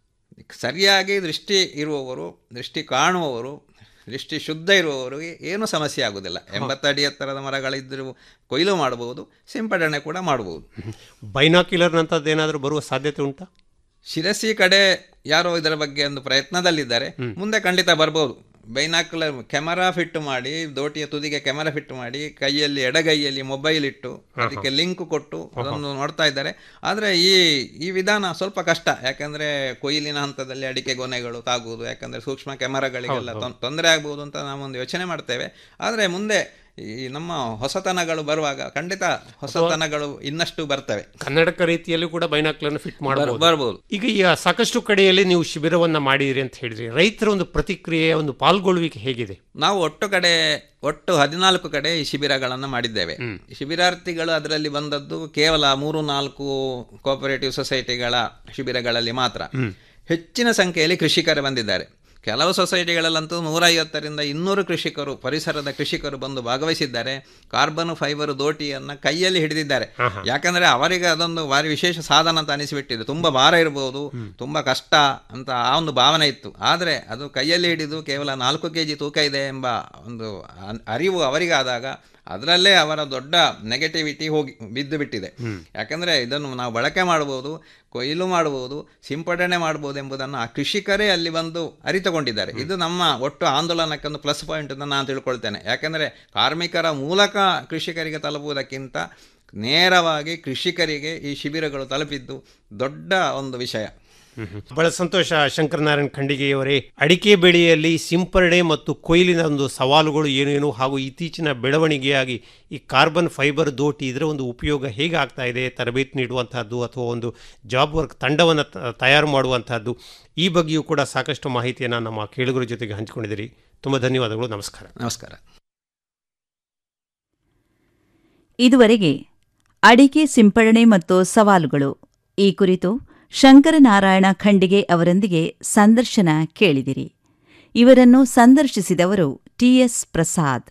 ಸರಿಯಾಗಿ ದೃಷ್ಟಿ ಇರುವವರು ದೃಷ್ಟಿ ಕಾಣುವವರು ದೃಷ್ಟಿ ಶುದ್ಧ ಇರುವವರಿಗೆ ಏನೂ ಸಮಸ್ಯೆ ಆಗುವುದಿಲ್ಲ ಎಂಬತ್ತಡಿ ಎತ್ತರದ ಮರಗಳಿದ್ದರೂ ಕೊಯ್ಲು ಮಾಡಬಹುದು ಸಿಂಪಡಣೆ ಕೂಡ ಮಾಡಬಹುದು ಬೈನಾಕ್ಯುಲರ್ನಂಥದ್ದು ಏನಾದರೂ ಬರುವ ಸಾಧ್ಯತೆ ಉಂಟಾ ಶಿರಸಿ ಕಡೆ ಯಾರೋ ಇದರ ಬಗ್ಗೆ ಒಂದು ಪ್ರಯತ್ನದಲ್ಲಿದ್ದಾರೆ ಮುಂದೆ ಖಂಡಿತ ಬರ್ಬೋದು ಬೈನಾಕ್ಯುಲರ್ ಕ್ಯಾಮರಾ ಫಿಟ್ ಮಾಡಿ ದೋಟಿಯ ತುದಿಗೆ ಕ್ಯಾಮರಾ ಫಿಟ್ ಮಾಡಿ ಕೈಯಲ್ಲಿ ಎಡಗೈಯಲ್ಲಿ ಮೊಬೈಲ್ ಇಟ್ಟು ಅದಕ್ಕೆ ಲಿಂಕ್ ಕೊಟ್ಟು ಅದನ್ನು ನೋಡ್ತಾ ಇದ್ದಾರೆ ಆದರೆ ಈ ಈ ವಿಧಾನ ಸ್ವಲ್ಪ ಕಷ್ಟ ಯಾಕಂದ್ರೆ ಕೊಯ್ಲಿನ ಹಂತದಲ್ಲಿ ಅಡಿಕೆ ಗೊನೆಗಳು ತಾಗುವುದು ಯಾಕಂದ್ರೆ ಸೂಕ್ಷ್ಮ ಕ್ಯಾಮರಾಗಳಿಗೆಲ್ಲ ತೊಂದರೆ ಆಗ್ಬೋದು ಅಂತ ನಾವೊಂದು ಯೋಚನೆ ಮಾಡ್ತೇವೆ ಆದರೆ ಮುಂದೆ ಈ ನಮ್ಮ ಹೊಸತನಗಳು ಬರುವಾಗ ಖಂಡಿತ ಹೊಸತನಗಳು ಇನ್ನಷ್ಟು ಬರ್ತವೆ ಕನ್ನಡಕ ರೀತಿಯಲ್ಲೂ ಕೂಡ ಬೈನಾಕ್ಯುಲರ್ನ ಫಿಟ್ ಮಾಡಬಹುದು ಬರ್ಬೋದು ಈಗ ಈ ಸಾಕಷ್ಟು ಕಡೆಯಲ್ಲಿ ನೀವು ಶಿಬಿರವನ್ನ ಮಾಡಿದಿರಿ ಅಂತ ಹೇಳಿದ್ರಿ ರೈತರ ಒಂದು ಪ್ರತಿಕ್ರಿಯೆ ಒಂದು ಪಾಲ್ಗೊಳ್ಳುವಿಕೆ ಹೇಗಿದೆ ನಾವು ಒಟ್ಟು ಕಡೆ ಒಟ್ಟು ಹದಿನಾಲ್ಕು ಕಡೆ ಈ ಶಿಬಿರಗಳನ್ನು ಮಾಡಿದ್ದೇವೆ ಶಿಬಿರಾರ್ಥಿಗಳು ಅದರಲ್ಲಿ ಬಂದದ್ದು ಕೇವಲ ಮೂರು ನಾಲ್ಕು ಕೋಪರೇಟಿವ್ ಸೊಸೈಟಿಗಳ ಶಿಬಿರಗಳಲ್ಲಿ ಮಾತ್ರ ಹೆಚ್ಚಿನ ಸಂಖ್ಯೆಯಲ್ಲಿ ಕೃಷಿಕರು ಬಂದಿದ್ದಾರೆ ಕೆಲವು ಸೊಸೈಟಿಗಳಲ್ಲಂತೂ ನೂರೈವತ್ತರಿಂದ ಇನ್ನೂರು ಕೃಷಿಕರು ಪರಿಸರದ ಕೃಷಿಕರು ಬಂದು ಭಾಗವಹಿಸಿದ್ದಾರೆ ಕಾರ್ಬನ್ ಫೈಬರ್ ದೋಟಿಯನ್ನು ಕೈಯಲ್ಲಿ ಹಿಡಿದಿದ್ದಾರೆ ಯಾಕಂದ್ರೆ ಅವರಿಗೆ ಅದೊಂದು ಭಾರಿ ವಿಶೇಷ ಸಾಧನ ಅಂತ ಅನಿಸಿಬಿಟ್ಟಿದೆ ತುಂಬ ಭಾರ ಇರಬಹುದು ತುಂಬ ಕಷ್ಟ ಅಂತ ಆ ಒಂದು ಭಾವನೆ ಇತ್ತು ಆದರೆ ಅದು ಕೈಯಲ್ಲಿ ಹಿಡಿದು ಕೇವಲ ನಾಲ್ಕು ಕೆ ಜಿ ತೂಕ ಇದೆ ಎಂಬ ಒಂದು ಅನ್- ಅರಿವು ಅವರಿಗಾದಾಗ ಅದರಲ್ಲೇ ಅವರ ದೊಡ್ಡ ನೆಗೆಟಿವಿಟಿ ಹೋಗಿ ಬಿದ್ದು ಬಿಟ್ಟಿದೆ ಯಾಕಂದರೆ ಇದನ್ನು ನಾವು ಬಳಕೆ ಮಾಡಬಹುದು ಕೊಯ್ಲು ಮಾಡಬಹುದು ಸಿಂಪಡಣೆ ಮಾಡಬಹುದು ಎಂಬುದನ್ನು ಆ ಕೃಷಿಕರೇ ಅಲ್ಲಿ ಬಂದು ಅರಿತುಕೊಂಡಿದ್ದಾರೆ ಇದು ನಮ್ಮ ಒಟ್ಟು ಆಂದೋಲನಕ್ಕೆ ಒಂದು ಪ್ಲಸ್ ಪಾಯಿಂಟ್ ಅಂತ ನಾನು ತಿಳ್ಕೊಳ್ತೇನೆ ಯಾಕಂದರೆ ಕಾರ್ಮಿಕರ ಮೂಲಕ ಕೃಷಿಕರಿಗೆ ತಲುಪುವುದಕ್ಕಿಂತ ನೇರವಾಗಿ ಕೃಷಿಕರಿಗೆ ಈ ಶಿಬಿರಗಳು ತಲುಪಿದ್ದು ದೊಡ್ಡ ಒಂದು ವಿಷಯ ಬಹಳ ಸಂತೋಷ ಶಂಕರನಾರಾಯಣ ಖಂಡಿಗೆಯವರೇ ಅಡಿಕೆ ಬೆಳೆಯಲ್ಲಿ ಸಿಂಪರಣೆ ಮತ್ತು ಕೊಯ್ಲಿನ ಒಂದು ಸವಾಲುಗಳು ಏನೇನು ಹಾಗೂ ಇತ್ತೀಚಿನ ಬೆಳವಣಿಗೆಯಾಗಿ ಈ ಕಾರ್ಬನ್ ಫೈಬರ್ ದೋಟಿ ಇದರ ಒಂದು ಉಪಯೋಗ ಹೇಗೆ ಆಗ್ತಾ ಇದೆ ತರಬೇತಿ ನೀಡುವಂತಹದ್ದು ಅಥವಾ ಒಂದು ಜಾಬ್ ವರ್ಕ್ ತಂಡವನ್ನು ತ- ತಯಾರು ಮಾಡುವಂತಹದ್ದು ಈ ಬಗ್ಗೆಯೂ ಕೂಡ ಸಾಕಷ್ಟು ಮಾಹಿತಿಯನ್ನು ನಮ್ಮ ಕೇಳುಗರ ಜೊತೆಗೆ ಹಂಚಿಕೊಂಡಿದ್ದೀರಿ ತುಂಬ ಧನ್ಯವಾದಗಳು ನಮಸ್ಕಾರ ನಮಸ್ಕಾರ ಇದುವರೆಗೆ ಅಡಿಕೆ ಸಿಂಪಡಣೆ ಮತ್ತು ಸವಾಲುಗಳು ಈ ಕುರಿತು ಶಂಕರನಾರಾಯಣ ಖಂಡಿಗೆ ಅವರೊಂದಿಗೆ ಸಂದರ್ಶನ ಕೇಳಿದಿರಿ ಇವರನ್ನು ಸಂದರ್ಶಿಸಿದವರು ಟಿಎಸ್ ಪ್ರಸಾದ್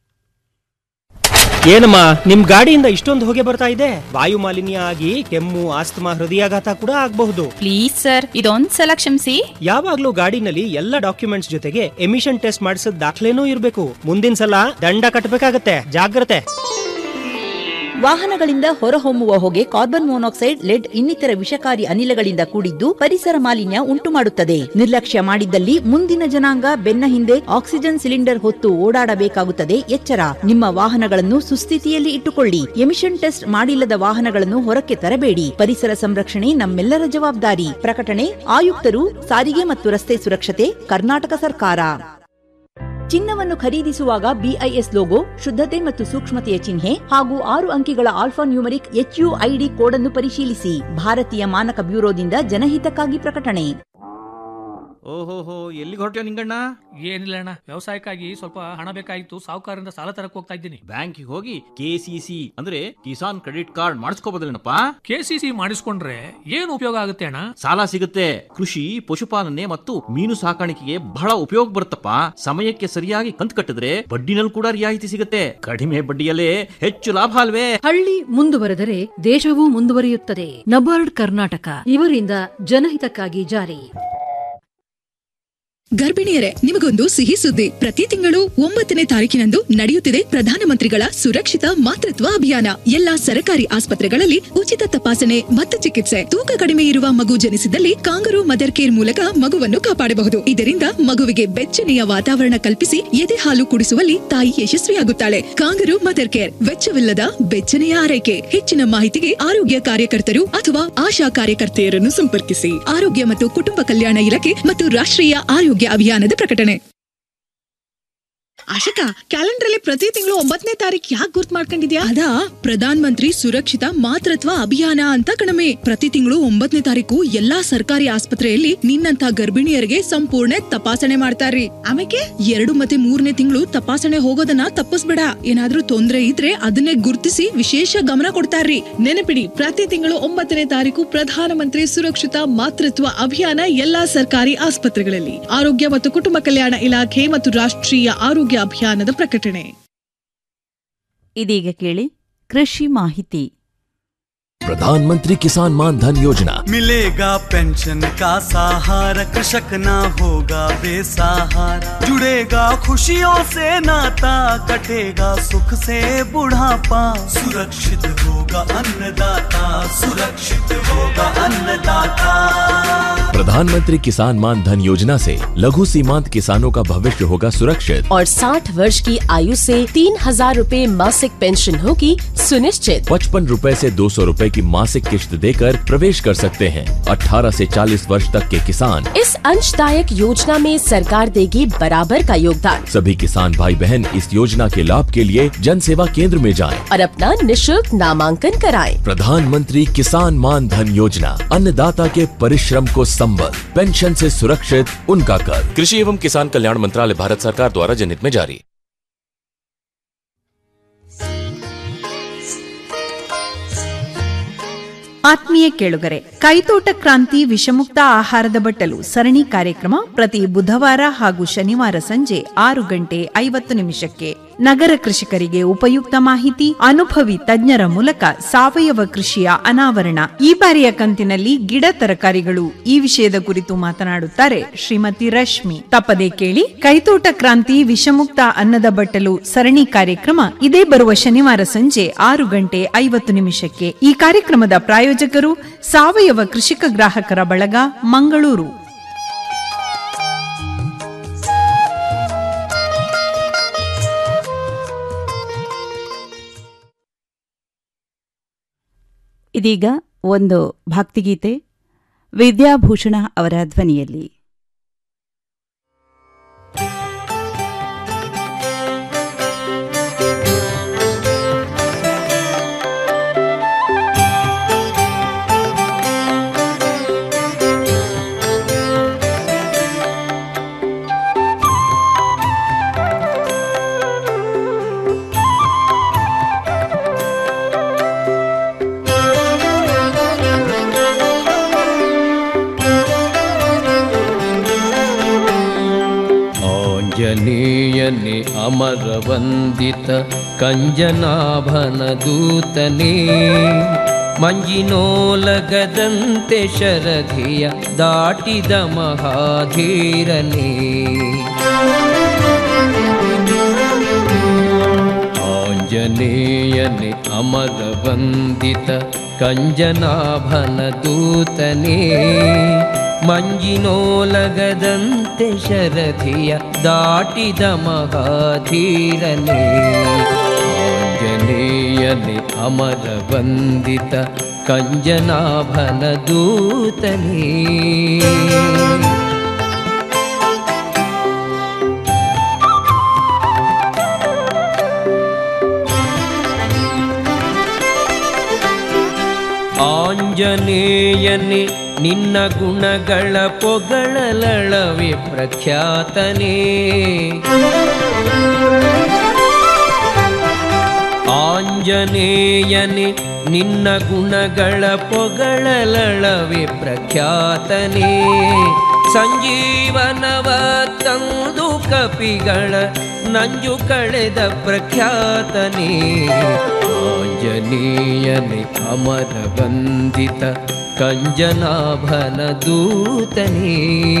ಏನಮ್ಮ ನಿಮ್ ಗಾಡಿಯಿಂದ ಇಷ್ಟೊಂದು ಹೊಗೆ ಬರ್ತಾ ಇದೆ ವಾಯು ಮಾಲಿನ್ಯ ಆಗಿ ಕೆಮ್ಮು ಆಸ್ತಮಾ ಹೃದಯಾಘಾತ ಕೂಡ ಆಗಬಹುದು ಪ್ಲೀಸ್ ಸರ್ ಇದೊಂದ್ ಸಲ ಕ್ಷಮಿಸಿ ಯಾವಾಗ್ಲೂ ಗಾಡಿನಲ್ಲಿ ಎಲ್ಲ ಡಾಕ್ಯುಮೆಂಟ್ಸ್ ಜೊತೆಗೆ ಎಮಿಷನ್ ಟೆಸ್ಟ್ ಮಾಡಿಸಿದ ದಾಖಲೆನೂ ಇರಬೇಕು ಮುಂದಿನ ಸಲ ದಂಡ ಕಟ್ಟಬೇಕಾಗತ್ತೆ ಜಾಗ್ರತೆ ವಾಹನಗಳಿಂದ ಹೊರಹೊಮ್ಮುವ ಹೊಗೆ ಕಾರ್ಬನ್ ಮೊನಾಕ್ಸೈಡ್ ಲೆಡ್ ಇನ್ನಿತರ ವಿಷಕಾರಿ ಅನಿಲಗಳಿಂದ ಕೂಡಿದ್ದು ಪರಿಸರ ಮಾಲಿನ್ಯ ಉಂಟು ಮಾಡುತ್ತದೆ ನಿರ್ಲಕ್ಷ್ಯ ಮಾಡಿದ್ದಲ್ಲಿ ಮುಂದಿನ ಜನಾಂಗ ಬೆನ್ನ ಹಿಂದೆ ಆಕ್ಸಿಜನ್ ಸಿಲಿಂಡರ್ ಹೊತ್ತು ಓಡಾಡಬೇಕಾಗುತ್ತದೆ ಎಚ್ಚರ ನಿಮ್ಮ ವಾಹನಗಳನ್ನು ಸುಸ್ಥಿತಿಯಲ್ಲಿ ಇಟ್ಟುಕೊಳ್ಳಿ ಎಮಿಷನ್ ಟೆಸ್ಟ್ ಮಾಡಿಲ್ಲದ ವಾಹನಗಳನ್ನು ಹೊರಕ್ಕೆ ತರಬೇಡಿ ಪರಿಸರ ಸಂರಕ್ಷಣೆ ನಮ್ಮೆಲ್ಲರ ಜವಾಬ್ದಾರಿ ಪ್ರಕಟಣೆ ಆಯುಕ್ತರು ಸಾರಿಗೆ ಮತ್ತು ರಸ್ತೆ ಸುರಕ್ಷತೆ ಕರ್ನಾಟಕ ಸರ್ಕಾರ ಚಿನ್ನವನ್ನು ಖರೀದಿಸುವಾಗ ಬಿಐಎಸ್ ಲೋಗೋ ಶುದ್ಧತೆ ಮತ್ತು ಸೂಕ್ಷ್ಮತೆಯ ಚಿಹ್ನೆ ಹಾಗೂ ಆರು ಅಂಕಿಗಳ ಆಲ್ಫಾ ನ್ಯೂಮರಿಕ್ ಎಚ್ಯುಐಡಿ ಕೋಡ್ ಅನ್ನು ಪರಿಶೀಲಿಸಿ ಭಾರತೀಯ ಮಾನಕ ಬ್ಯೂರೋದಿಂದ ಜನಹಿತಕ್ಕಾಗಿ ಪ್ರಕಟಣೆ ಓಹೋಹೋ ಎಲ್ಲಿಗೆ ಹೊರಟ್ಯೋ ನಿಂಗಣ್ಣ ಏನಿಲ್ಲ ಅಣ್ಣ ವ್ಯವಸಾಯಕ್ಕಾಗಿ ಸ್ವಲ್ಪ ಹಣ ಬೇಕಾಗಿತ್ತು ಸಾಹುಕಾರರಿಂದ ಸಾಲ ತರಕ್ ಹೋಗ್ತಾ ಇದ್ದೀನಿ ಬ್ಯಾಂಕಿಗೆ ಹೋಗಿ ಕೆಸಿಸಿ ಅಂದ್ರೆ ಕಿಸಾನ್ ಕ್ರೆಡಿಟ್ ಕಾರ್ಡ್ ಮಾಡಿಸ್ಕೋಬೋದಲ್ಲೇನಪ್ಪ ಕೆಸಿಸಿ ಮಾಡಿಸ್ಕೊಂಡ್ರೆ ಏನು ಉಪಯೋಗ ಆಗುತ್ತೆ ಅಣ್ಣ ಸಾಲ ಸಿಗುತ್ತೆ ಕೃಷಿ ಪಶುಪಾಲನೆ ಮತ್ತು ಮೀನು ಸಾಕಾಣಿಕೆಗೆ ಬಹಳ ಉಪಯೋಗ ಬರುತ್ತಪ್ಪ ಸಮಯಕ್ಕೆ ಸರಿಯಾಗಿ ಕಂತು ಕಟ್ಟಿದ್ರೆ ಬಡ್ಡಿನಲ್ಲಿ ಕೂಡ ರಿಯಾಯಿತಿ ಸಿಗುತ್ತೆ ಕಡಿಮೆ ಬಡ್ಡಿಯಲ್ಲೇ ಹೆಚ್ಚು ಲಾಭ ಅಲ್ವೇ ಹಳ್ಳಿ ಮುಂದುವರೆದರೆ ದೇಶವೂ ಮುಂದುವರಿಯುತ್ತದೆ ನಬಾರ್ಡ್ ಕರ್ನಾಟಕ ಇವರಿಂದ ಜನಹಿತಕ್ಕಾಗಿ ಜಾರಿ ಗರ್ಭಿಣಿಯರೇ ನಿಮಗೊಂದು ಸಿಹಿ ಸುದ್ದಿ ಪ್ರತಿ ತಿಂಗಳು ಒಂಬತ್ತನೇ ತಾರೀಕಿನಂದು ನಡೆಯುತ್ತಿದೆ ಪ್ರಧಾನಮಂತ್ರಿಗಳ ಸುರಕ್ಷಿತ ಮಾತೃತ್ವ ಅಭಿಯಾನ ಎಲ್ಲಾ ಸರ್ಕಾರಿ ಆಸ್ಪತ್ರೆಗಳಲ್ಲಿ ಉಚಿತ ತಪಾಸಣೆ ಮತ್ತು ಚಿಕಿತ್ಸೆ ತೂಕ ಕಡಿಮೆ ಇರುವ ಮಗು ಜನಿಸಿದಲ್ಲಿ ಕಾಂಗರು ಮದರ್ ಕೇರ್ ಮೂಲಕ ಮಗುವನ್ನು ಕಾಪಾಡಬಹುದು ಇದರಿಂದ ಮಗುವಿಗೆ ಬೆಚ್ಚನೆಯ ವಾತಾವರಣ ಕಲ್ಪಿಸಿ ಎದೆ ಹಾಲು ಕುಡಿಸುವಲ್ಲಿ ತಾಯಿ ಯಶಸ್ವಿಯಾಗುತ್ತಾಳೆ ಕಾಂಗರು ಮದರ್ ಕೇರ್ ವೆಚ್ಚವಿಲ್ಲದ ಬೆಚ್ಚನೆಯ ಆರೈಕೆ ಹೆಚ್ಚಿನ ಮಾಹಿತಿಗೆ ಆರೋಗ್ಯ ಕಾರ್ಯಕರ್ತರು ಅಥವಾ ಆಶಾ ಕಾರ್ಯಕರ್ತೆಯರನ್ನು ಸಂಪರ್ಕಿಸಿ ಆರೋಗ್ಯ ಮತ್ತು ಕುಟುಂಬ ಕಲ್ಯಾಣ ಇಲಾಖೆ ಮತ್ತು ರಾಷ್ಟ್ರೀಯ ಆರೋಗ್ಯ ಅಭಿಯಾನದ ಪ್ರಕಟಣೆ ಆಶಕ ಕ್ಯಾಲೆಂಡರ್ ಅಲ್ಲಿ ಪ್ರತಿ ತಿಂಗಳು ಒಂಬತ್ತನೇ ತಾರೀಕು ಯಾಕೆ ಗುರ್ತ್ ಮಾಡ್ಕೊಂಡಿದ್ಯಾ ಅದಾ ಪ್ರಧಾನ ಮಂತ್ರಿ ಸುರಕ್ಷಿತ ಮಾತೃತ್ವ ಅಭಿಯಾನ ಅಂತ ಕಣಮೆ ಪ್ರತಿ ತಿಂಗಳು ಒಂಬತ್ತನೇ ತಾರೀಕು ಎಲ್ಲಾ ಸರ್ಕಾರಿ ಆಸ್ಪತ್ರೆಯಲ್ಲಿ ನಿನ್ನಂತ ಗರ್ಭಿಣಿಯರಿಗೆ ಸಂಪೂರ್ಣ ತಪಾಸಣೆ ಮಾಡ್ತಾರ್ರಿ ಆಮೇಲೆ ಎರಡು ಮತ್ತೆ ಮೂರನೇ ತಿಂಗಳು ತಪಾಸಣೆ ಹೋಗೋದನ್ನ ತಪ್ಪಿಸ್ಬೇಡ ಏನಾದ್ರೂ ತೊಂದ್ರೆ ಇದ್ರೆ ಅದನ್ನೇ ಗುರ್ತಿಸಿ ವಿಶೇಷ ಗಮನ ಕೊಡ್ತಾರ್ರಿ ನೆನಪಿಡಿ ಪ್ರತಿ ತಿಂಗಳು ಒಂಬತ್ತನೇ ತಾರೀಕು ಪ್ರಧಾನಮಂತ್ರಿ ಸುರಕ್ಷಿತ ಮಾತೃತ್ವ ಅಭಿಯಾನ ಎಲ್ಲಾ ಸರ್ಕಾರಿ ಆಸ್ಪತ್ರೆಗಳಲ್ಲಿ ಆರೋಗ್ಯ ಮತ್ತು ಕುಟುಂಬ ಕಲ್ಯಾಣ ಇಲಾಖೆ ಮತ್ತು ರಾಷ್ಟ್ರೀಯ ಆರೋಗ್ಯ ಅಭಿಯಾನದ ಪ್ರಕಟಣೆ ಇದೀಗ ಕೇಳಿ ಕೃಷಿ ಮಾಹಿತಿ प्रधानमंत्री किसान मान धन योजना मिलेगा पेंशन का सहारा कृषक ना होगा बेसहारा जुड़ेगा खुशियों से नाता कटेगा सुख से बुढ़ापा सुरक्षित होगा अन्नदाता सुरक्षित होगा अन्नदाता प्रधानमंत्री किसान मान धन योजना से लघु सीमांत किसानों का भविष्य होगा सुरक्षित और 60 वर्ष की आयु से तीन हजार रूपए मासिक पेंशन होगी सुनिश्चित पचपन रूपए से दो सौ रूपए की मासिक किश्त देकर प्रवेश कर सकते हैं 18 से 40 वर्ष तक के किसान इस अंशदायक योजना में सरकार देगी बराबर का योगदान सभी किसान भाई बहन इस योजना के लाभ के लिए जन सेवा केंद्र में जाएं। और अपना निशुल्क नामांकन कराएं। प्रधानमंत्री किसान मान धन योजना अन्नदाता के परिश्रम को संबल पेंशन से सुरक्षित उनका कर कृषि एवं किसान कल्याण मंत्रालय भारत सरकार द्वारा जनहित में जारी ಆತ್ಮೀಯ ಕೇಳುಗರೆ ಕೈತೋಟ ಕ್ರಾಂತಿ ವಿಷಮುಕ್ತ ಆಹಾರದ ಬಟ್ಟಲು ಸರಣಿ ಕಾರ್ಯಕ್ರಮ ಪ್ರತಿ ಬುಧವಾರ ಹಾಗೂ ಶನಿವಾರ ಸಂಜೆ ಆರು ಗಂಟೆ ಐವತ್ತು ನಿಮಿಷಕ್ಕೆ ನಗರ ಕೃಷಿಕರಿಗೆ ಉಪಯುಕ್ತ ಮಾಹಿತಿ ಅನುಭವಿ ತಜ್ಞರ ಮೂಲಕ ಸಾವಯವ ಕೃಷಿಯ ಅನಾವರಣ ಈ ಬಾರಿಯ ಕಂತಿನಲ್ಲಿ ಗಿಡ ತರಕಾರಿಗಳು ಈ ವಿಷಯದ ಕುರಿತು ಮಾತನಾಡುತ್ತಾರೆ ಶ್ರೀಮತಿ ರಶ್ಮಿ ತಪ್ಪದೆ ಕೇಳಿ ಕೈತೋಟ ಕ್ರಾಂತಿ ವಿಷಮುಕ್ತ ಅನ್ನದ ಬಟ್ಟಲು ಸರಣಿ ಕಾರ್ಯಕ್ರಮ ಇದೇ ಬರುವ ಶನಿವಾರ ಸಂಜೆ ಆರು ಗಂಟೆ ಐವತ್ತು ನಿಮಿಷಕ್ಕೆ ಈ ಕಾರ್ಯಕ್ರಮದ ಪ್ರಾಯೋಜಕರು ಸಾವಯವ ಕೃಷಿಕ ಗ್ರಾಹಕರ ಬಳಗ ಮಂಗಳೂರು ಇದೀಗ ಒಂದು ಭಕ್ತಿಗೀತೆ ವಿದ್ಯಾಭೂಷಣ ಅವರ ಧ್ವನಿಯಲ್ಲಿ ಆಂಜನೇಯನೇ ಅಮರವಂದಿತ ಕಂಜನಾಭನದೂತನೇ ಮಂಜಿನೋಲಗದಂತೆ ಶರಧಿಯ ದಾಟಿದ ಮಹಾಧೀರನೇ ಆಂಜನೇಯನೆ ಅಮರ ವಂದಿತ ಕಂಜನಾಭನ ದೂತನೇ ಮಂಜಿನೋಲಗದಂತೆ ಶರಧಿಯ ದಾಟಿದ ಮಹಾಧೀರನೇ ಆಂಜನೇಯನೆ ಅಮರ ವಂದಿತ ಕಂಜನಾಭನ ದೂತನೇ ಆಂಜನೇಯನೇ ನಿನ್ನ ಗುಣಗಳ ಪೊಗಳಲಳವೆ ಪ್ರಖ್ಯಾತನೇ ಆಂಜನೇಯನೇ ನಿನ್ನ ಗುಣಗಳ ಪೊಗಳಲಳವೆ ಪ್ರಖ್ಯಾತನೇ ಸಂಜೀವನವ ತಂದು ಕಪಿಗಳ ನಂಜು ಕಳೆದ ಪ್ರಖ್ಯಾತನೇ ಆಂಜನೇಯನೆ ಅಮರ ವಂದಿತ ಕಂಜನಾಭನ ದೂತನೇ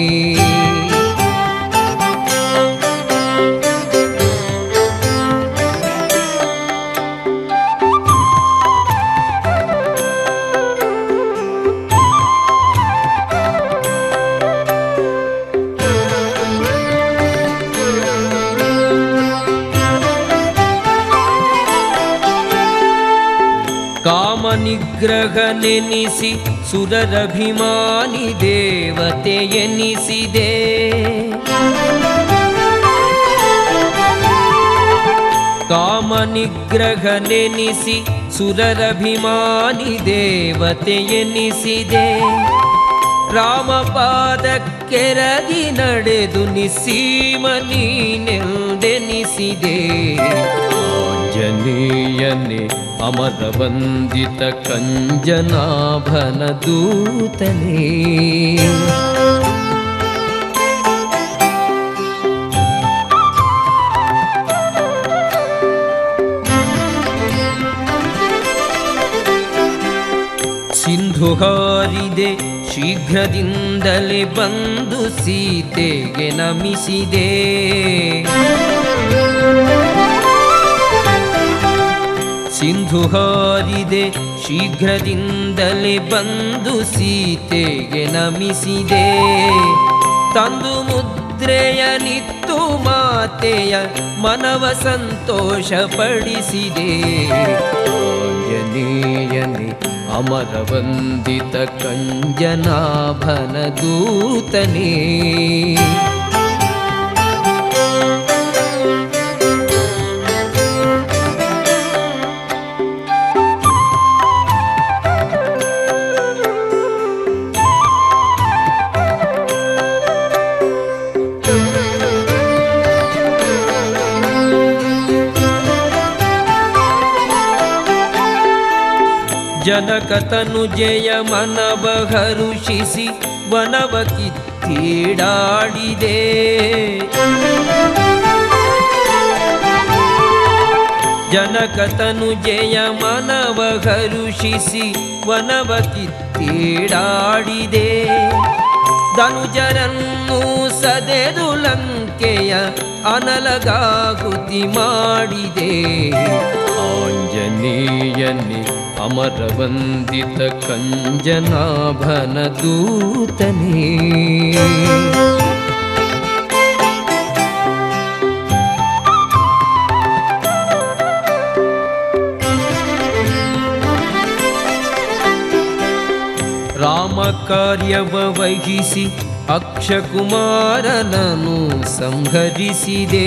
ಕಾಮನಿಗ್ರಹ ನೆನಿಸಿ ಸುರರಭಿಮಾನಿ ದೇವತೆ ಎನಿಸಿದೆ ಕಾಮನಿಗ್ರಹ ನೆನಿಸಿ ಸುರರಭಿಮಾನಿ ದೇವತೆ ಎನಿಸಿದೆ ರಾಮಪಾದಕ್ಕೆರಗಿ ನಡೆದು ನಿಸ್ಸೀಮ ನೀನೆಂದೆನಿಸಿದೆ ಆಂಜನೇಯನೇ ಅಮರ ವಂದಿತ ಕಂಜನಾಭನ ದೂತನೇ ಸಿಂಧು ಹಾರಿದೆ ಶೀಘ್ರದಿಂದಲೇ ಬಂದು ಸೀತೆಗೆ ನಮಿಸಿದೆ ಸಿಂಧು ಹಾರಿದೆ ಶೀಘ್ರದಿಂದಲೇ ಬಂದು ಸೀತೆಗೆ ನಮಿಸಿದೆ ತಂದು ಮುದ್ರೆಯ ನಿತ್ತು ಮಾತೆಯ ಮನವ ಸಂತೋಷ ಪಡಿಸಿದೆ ಆಂಜನೇಯನೇ ಅಮರ ವಂದಿತ ಕಂಜನಾಭನ ದೂತನೇ ಜನಕತನು ಜಯ ಮನವ ಹರುಷಿಸಿ ವನವ ಕಿತ್ತೀಡಾಡಿದೆ ಜನಕತನು ಜಯ ಮನವ ಹರುಷಿಸಿ ವನವ ಕಿತ್ತೀಡಾಡಿದೆ ಧನುಜರನ್ನು ಸದೆದು ಲಂಕೆಯ ಅನಲಗಾಹುತಿ ಮಾಡಿದೆ ಆಂಜನೇಯನೇ ಅಮರ ವಂದಿತ ಕಂಜನಾಭನ ದೂತನೇ ರಾಮ ಕಾರ್ಯವ ವಹಿಸಿ ಅಕ್ಷಕುಮಾರನನು ಸಂಹರಿಸಿದೆ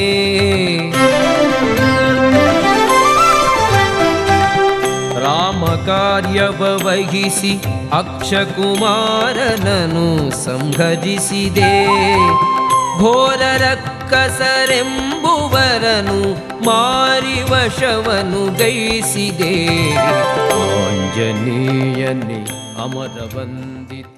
ರಾಮ ಕಾರ್ಯವ ವಹಿಸಿ ಅಕ್ಷಕುಮಾರನನು ಸಂಹರಿಸಿದೆ ಘೋರ ರಕ್ಕಸರೆಂಬುವರನು ಮಾರಿ ವಶವನು ಗೈಸಿದೆ ಆಂಜನೇಯನೇ ಅಮರ ವಂದಿತ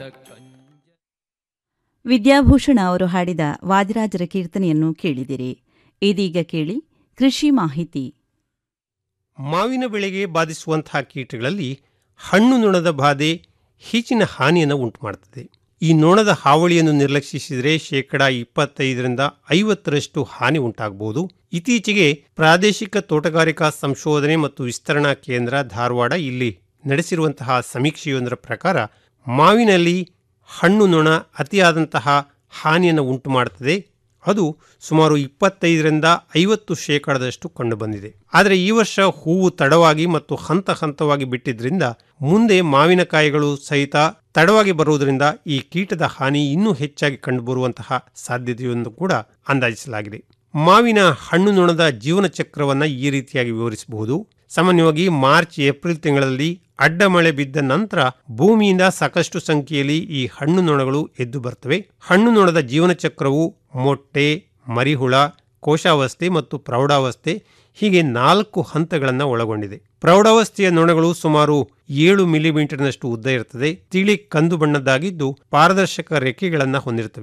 ವಿದ್ಯಾಭೂಷಣ ಅವರು ಹಾಡಿದ ವಾದಿರಾಜರ ಕೀರ್ತನೆಯನ್ನು ಕೇಳಿದಿರಿ ಇದೀಗ ಕೇಳಿ ಕೃಷಿ ಮಾಹಿತಿ ಮಾವಿನ ಬೆಳೆಗೆ ಬಾಧಿಸುವಂತಹ ಕೀಟಗಳಲ್ಲಿ ಹಣ್ಣು ನೊಣದ ಬಾಧೆ ಹೆಚ್ಚಿನ ಹಾನಿಯನ್ನು ಉಂಟು ಮಾಡುತ್ತದೆ ಈ ನೊಣದ ಹಾವಳಿಯನ್ನು ನಿರ್ಲಕ್ಷಿಸಿದರೆ ಶೇಕಡ ಇಪ್ಪತ್ತೈದರಿಂದ ಐವತ್ತರಷ್ಟು ಹಾನಿ ಉಂಟಾಗಬಹುದು ಇತ್ತೀಚೆಗೆ ಪ್ರಾದೇಶಿಕ ತೋಟಗಾರಿಕಾ ಸಂಶೋಧನೆ ಮತ್ತು ವಿಸ್ತರಣಾ ಕೇಂದ್ರ ಧಾರವಾಡ ಇಲ್ಲಿ ನಡೆಸಿರುವಂತಹ ಸಮೀಕ್ಷೆಯೊಂದರ ಪ್ರಕಾರ ಮಾವಿನಲ್ಲಿ ಹಣ್ಣು ನೊಣ ಅತಿಯಾದಂತಹ ಹಾನಿಯನ್ನು ಉಂಟು ಮಾಡುತ್ತದೆ ಅದು ಸುಮಾರು ಇಪ್ಪತ್ತೈದರಿಂದ ಐವತ್ತು ಶೇಕಡದಷ್ಟು ಕಂಡುಬಂದಿದೆ ಆದರೆ ಈ ವರ್ಷ ಹೂವು ತಡವಾಗಿ ಮತ್ತು ಹಂತ ಹಂತವಾಗಿ ಬಿಟ್ಟಿದ್ರಿಂದ ಮುಂದೆ ಮಾವಿನಕಾಯಿಗಳು ಸಹಿತ ತಡವಾಗಿ ಬರುವುದರಿಂದ ಈ ಕೀಟದ ಹಾನಿ ಇನ್ನೂ ಹೆಚ್ಚಾಗಿ ಕಂಡುಬರುವಂತಹ ಸಾಧ್ಯತೆಯನ್ನು ಕೂಡ ಅಂದಾಜಿಸಲಾಗಿದೆ ಮಾವಿನ ಹಣ್ಣು ನೊಣದ ಜೀವನ ಚಕ್ರವನ್ನು ಈ ರೀತಿಯಾಗಿ ವಿವರಿಸಬಹುದು ಸಾಮಾನ್ಯವಾಗಿ ಮಾರ್ಚ್ ಏಪ್ರಿಲ್ ತಿಂಗಳಲ್ಲಿ ಅಡ್ಡ ಮಳೆ ಬಿದ್ದ ನಂತರ ಭೂಮಿಯಿಂದ ಸಾಕಷ್ಟು ಸಂಖ್ಯೆಯಲ್ಲಿ ಈ ಹಣ್ಣು ನೊಣಗಳು ಎದ್ದು ಬರ್ತವೆ ಹಣ್ಣು ನೊಣದ ಜೀವನ ಚಕ್ರವು ಮೊಟ್ಟೆ ಮರಿಹುಳ ಕೋಶಾವಸ್ಥೆ ಮತ್ತು ಪ್ರೌಢಾವಸ್ಥೆ ಹೀಗೆ ನಾಲ್ಕು ಹಂತಗಳನ್ನು ಒಳಗೊಂಡಿದೆ ಪ್ರೌಢಾವಸ್ಥೆಯ ನೊಣಗಳು ಸುಮಾರು ಏಳು ಮಿಲಿಮೀಟರ್ನಷ್ಟು ಉದ್ದ ಇರುತ್ತದೆ ತಿಳಿ ಕಂದು ಬಣ್ಣದ್ದಾಗಿದ್ದು ಪಾರದರ್ಶಕ ರೆಕ್ಕೆಗಳನ್ನು ಹೊಂದಿರುತ್ತವೆ